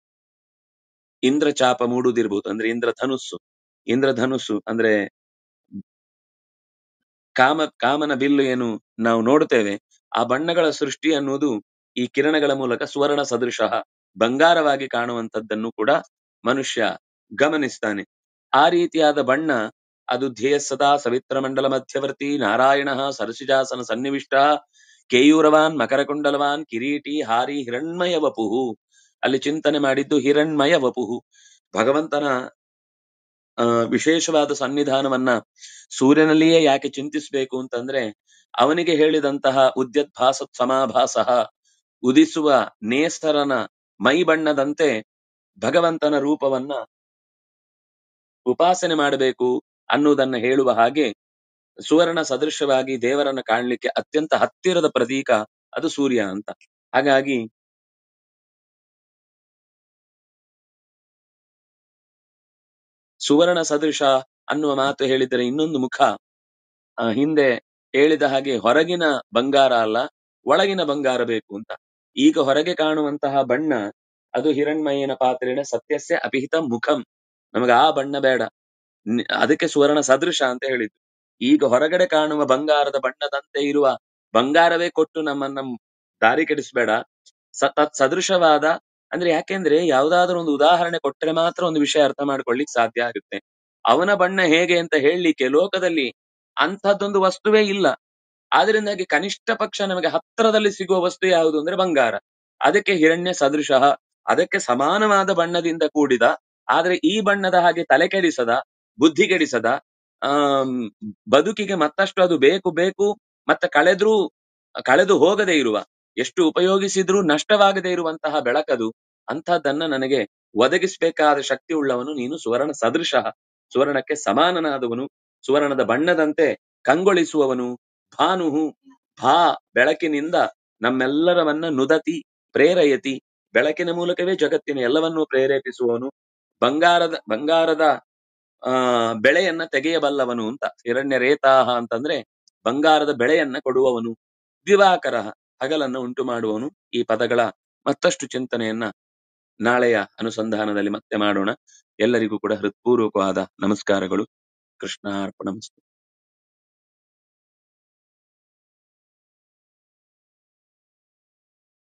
ಇಂದ್ರಚಾಪ ಮೂಡುವುದಿರ್ಬೋದು ಅಂದ್ರೆ ಇಂದ್ರಧನುಸ್ಸು ಇಂದ್ರಧನುಸ್ಸು ಅಂದ್ರೆ ಕಾಮ ಕಾಮನ ಬಿಲ್ಲು ಏನು ನಾವು ನೋಡುತ್ತೇವೆ ಆ ಬಣ್ಣಗಳ ಸೃಷ್ಟಿ ಅನ್ನುವುದು ಈ ಕಿರಣಗಳ ಮೂಲಕ ಸುವರ್ಣ ಸದೃಶ ಬಂಗಾರವಾಗಿ ಕಾಣುವಂತದ್ದನ್ನು ಕೂಡ ಮನುಷ್ಯ ಗಮನಿಸ್ತಾನೆ ಆ ರೀತಿಯಾದ ಬಣ್ಣ ಅದು ಧ್ಯೇಯ ಸದಾ ಸವಿತ್ರ ಮಂಡಲ ಮಧ್ಯವರ್ತಿ ನಾರಾಯಣ ಸರಸಿಜಾಸನ ಸನ್ನಿವಿಷ್ಟ ಕೇಯೂರವಾನ್ ಮಕರಕುಂಡಲವಾನ್ ಕಿರೀಟಿ ಹಾರಿ ಹಿರಣ್ಮಯ ವಪುಹು ಅಲ್ಲಿ ಚಿಂತನೆ ಮಾಡಿದ್ದು ಹಿರಣ್ಮಯ ವಪುಹು ಭಗವಂತನ ಆ ವಿಶೇಷವಾದ ಸನ್ನಿಧಾನವನ್ನ ಸೂರ್ಯನಲ್ಲಿಯೇ ಯಾಕೆ ಚಿಂತಿಸಬೇಕು ಅಂತಂದ್ರೆ ಅವನಿಗೆ ಹೇಳಿದಂತಹ ಉದ್ಯದ್ಭಾಸ ಸಮಾಭಾಸ ಉದಿಸುವ ನೇಸರನ ಮೈ ಬಣ್ಣದಂತೆ ಭಗವಂತನ ರೂಪವನ್ನ ಉಪಾಸನೆ ಮಾಡಬೇಕು ಅನ್ನುವುದನ್ನ ಹೇಳುವ ಹಾಗೆ ಸುವರ್ಣ ಸದೃಶವಾಗಿ ದೇವರನ್ನ ಕಾಣ್ಲಿಕ್ಕೆ ಅತ್ಯಂತ ಹತ್ತಿರದ ಪ್ರತೀಕ ಅದು ಸೂರ್ಯ ಅಂತ ಹಾಗಾಗಿ ಸುವರ್ಣ ಸದೃಶ ಅನ್ನುವ ಮಾತು ಹೇಳಿದರೆ ಇನ್ನೊಂದು ಮುಖ ಆ, ಹಿಂದೆ ಹೇಳಿದ ಹಾಗೆ ಹೊರಗಿನ ಬಂಗಾರ ಅಲ್ಲ ಒಳಗಿನ ಬಂಗಾರ ಬೇಕು ಅಂತ ಈಗ ಹೊರಗೆ ಕಾಣುವಂತಹ ಬಣ್ಣ ಅದು ಹಿರಣ್ಮಯನ ಪಾತ್ರೆನ ಸತ್ಯಸ್ಯ ಅಪಿಹಿತ ಮುಖಂ ನಮಗೆ ಆ ಬಣ್ಣ ಬೇಡ ನಿ- ಅದಕ್ಕೆ ಸುವರ್ಣ ಸದೃಶ ಅಂತ ಹೇಳಿದ್ದು ಈಗ ಹೊರಗಡೆ ಕಾಣುವ ಬಂಗಾರದ ಬಣ್ಣದಂತೆ ಇರುವ ಬಂಗಾರವೇ ಕೊಟ್ಟು ನಮ್ಮನ್ನ ದಾರಿ ಕೆಡಿಸ್ಬೇಡ ಸ- ತತ್ ಸದೃಶವಾದ ಅಂದ್ರೆ ಯಾಕೆಂದ್ರೆ ಯಾವ್ದಾದ್ರು ಒಂದು ಉದಾಹರಣೆ ಕೊಟ್ಟರೆ ಮಾತ್ರ ಒಂದು ವಿಷಯ ಅರ್ಥ ಮಾಡ್ಕೊಳ್ಳಿಕ್ ಸಾಧ್ಯ ಆಗುತ್ತೆ ಅವನ ಬಣ್ಣ ಹೇಗೆ ಅಂತ ಹೇಳಲಿಕ್ಕೆ ಲೋಕದಲ್ಲಿ ಅಂಥದ್ದೊಂದು ವಸ್ತುವೇ ಇಲ್ಲ ಆದ್ರಿಂದಾಗಿ ಕನಿಷ್ಠ ಪಕ್ಷ ನಮಗೆ ಹತ್ತಿರದಲ್ಲಿ ಸಿಗುವ ವಸ್ತು ಯಾವುದು ಅಂದ್ರೆ ಬಂಗಾರ ಅದಕ್ಕೆ ಹಿರಣ್ಯ ಸದೃಶ ಅದಕ್ಕೆ ಸಮಾನವಾದ ಬಣ್ಣದಿಂದ ಕೂಡಿದ ಆದ್ರೆ ಈ ಬಣ್ಣದ ಹಾಗೆ ತಲೆ ಕೆಡಿಸದ ಬುದ್ಧಿ ಕೆಡಿಸದ ಆಮ್ ಬದುಕಿಗೆ ಮತ್ತಷ್ಟು ಅದು ಬೇಕು ಬೇಕು ಮತ್ತೆ ಕಳೆದ್ರೂ ಕಳೆದು ಹೋಗದೆ ಇರುವ ಎಷ್ಟು ಉಪಯೋಗಿಸಿದ್ರೂ ನಷ್ಟವಾಗದೆ ಇರುವಂತಹ ಬೆಳಕದು ಅಂಥದ್ದನ್ನ ನನಗೆ ಒದಗಿಸಬೇಕಾದ ಶಕ್ತಿ ಉಳ್ಳವನು ನೀನು ಸುವರ್ಣ ಸದೃಶ ಸುವರ್ಣಕ್ಕೆ ಸಮಾನನಾದವನು ಸುವರ್ಣದ ಬಣ್ಣದಂತೆ ಕಂಗೊಳಿಸುವವನು ಭಾನುಹು ಭಾ ಬೆಳಕಿನಿಂದ ನಮ್ಮೆಲ್ಲರವನ್ನ ನುದತಿ ಪ್ರೇರಯತಿ ಬೆಳಕಿನ ಮೂಲಕವೇ ಜಗತ್ತಿನ ಎಲ್ಲವನ್ನೂ ಪ್ರೇರೇಪಿಸುವವನು ಬಂಗಾರದ ಬಂಗಾರದ ಆ ಬೆಳೆಯನ್ನ ತೆಗೆಯಬಲ್ಲವನು ಅಂತ ಹಿರಣ್ಯ ರೇತಾಹ ಅಂತಂದ್ರೆ ಬಂಗಾರದ ಬೆಳೆಯನ್ನ ಕೊಡುವವನು ದಿವಾಕರ ಹಗಲನ್ನ ಉಂಟು ಮಾಡುವವನು ಈ ಪದಗಳ ಮತ್ತಷ್ಟು ಚಿಂತನೆಯನ್ನ ನಾಳೆಯ ಅನುಸಂಧಾನದಲ್ಲಿ ಮತ್ತೆ ಮಾಡೋಣ ಎಲ್ಲರಿಗೂ ಕೂಡ ಹೃತ್ಪೂರ್ವಕವಾದ ನಮಸ್ಕಾರಗಳು ಕೃಷ್ಣಾರ್ಪಣಮಸ್ತು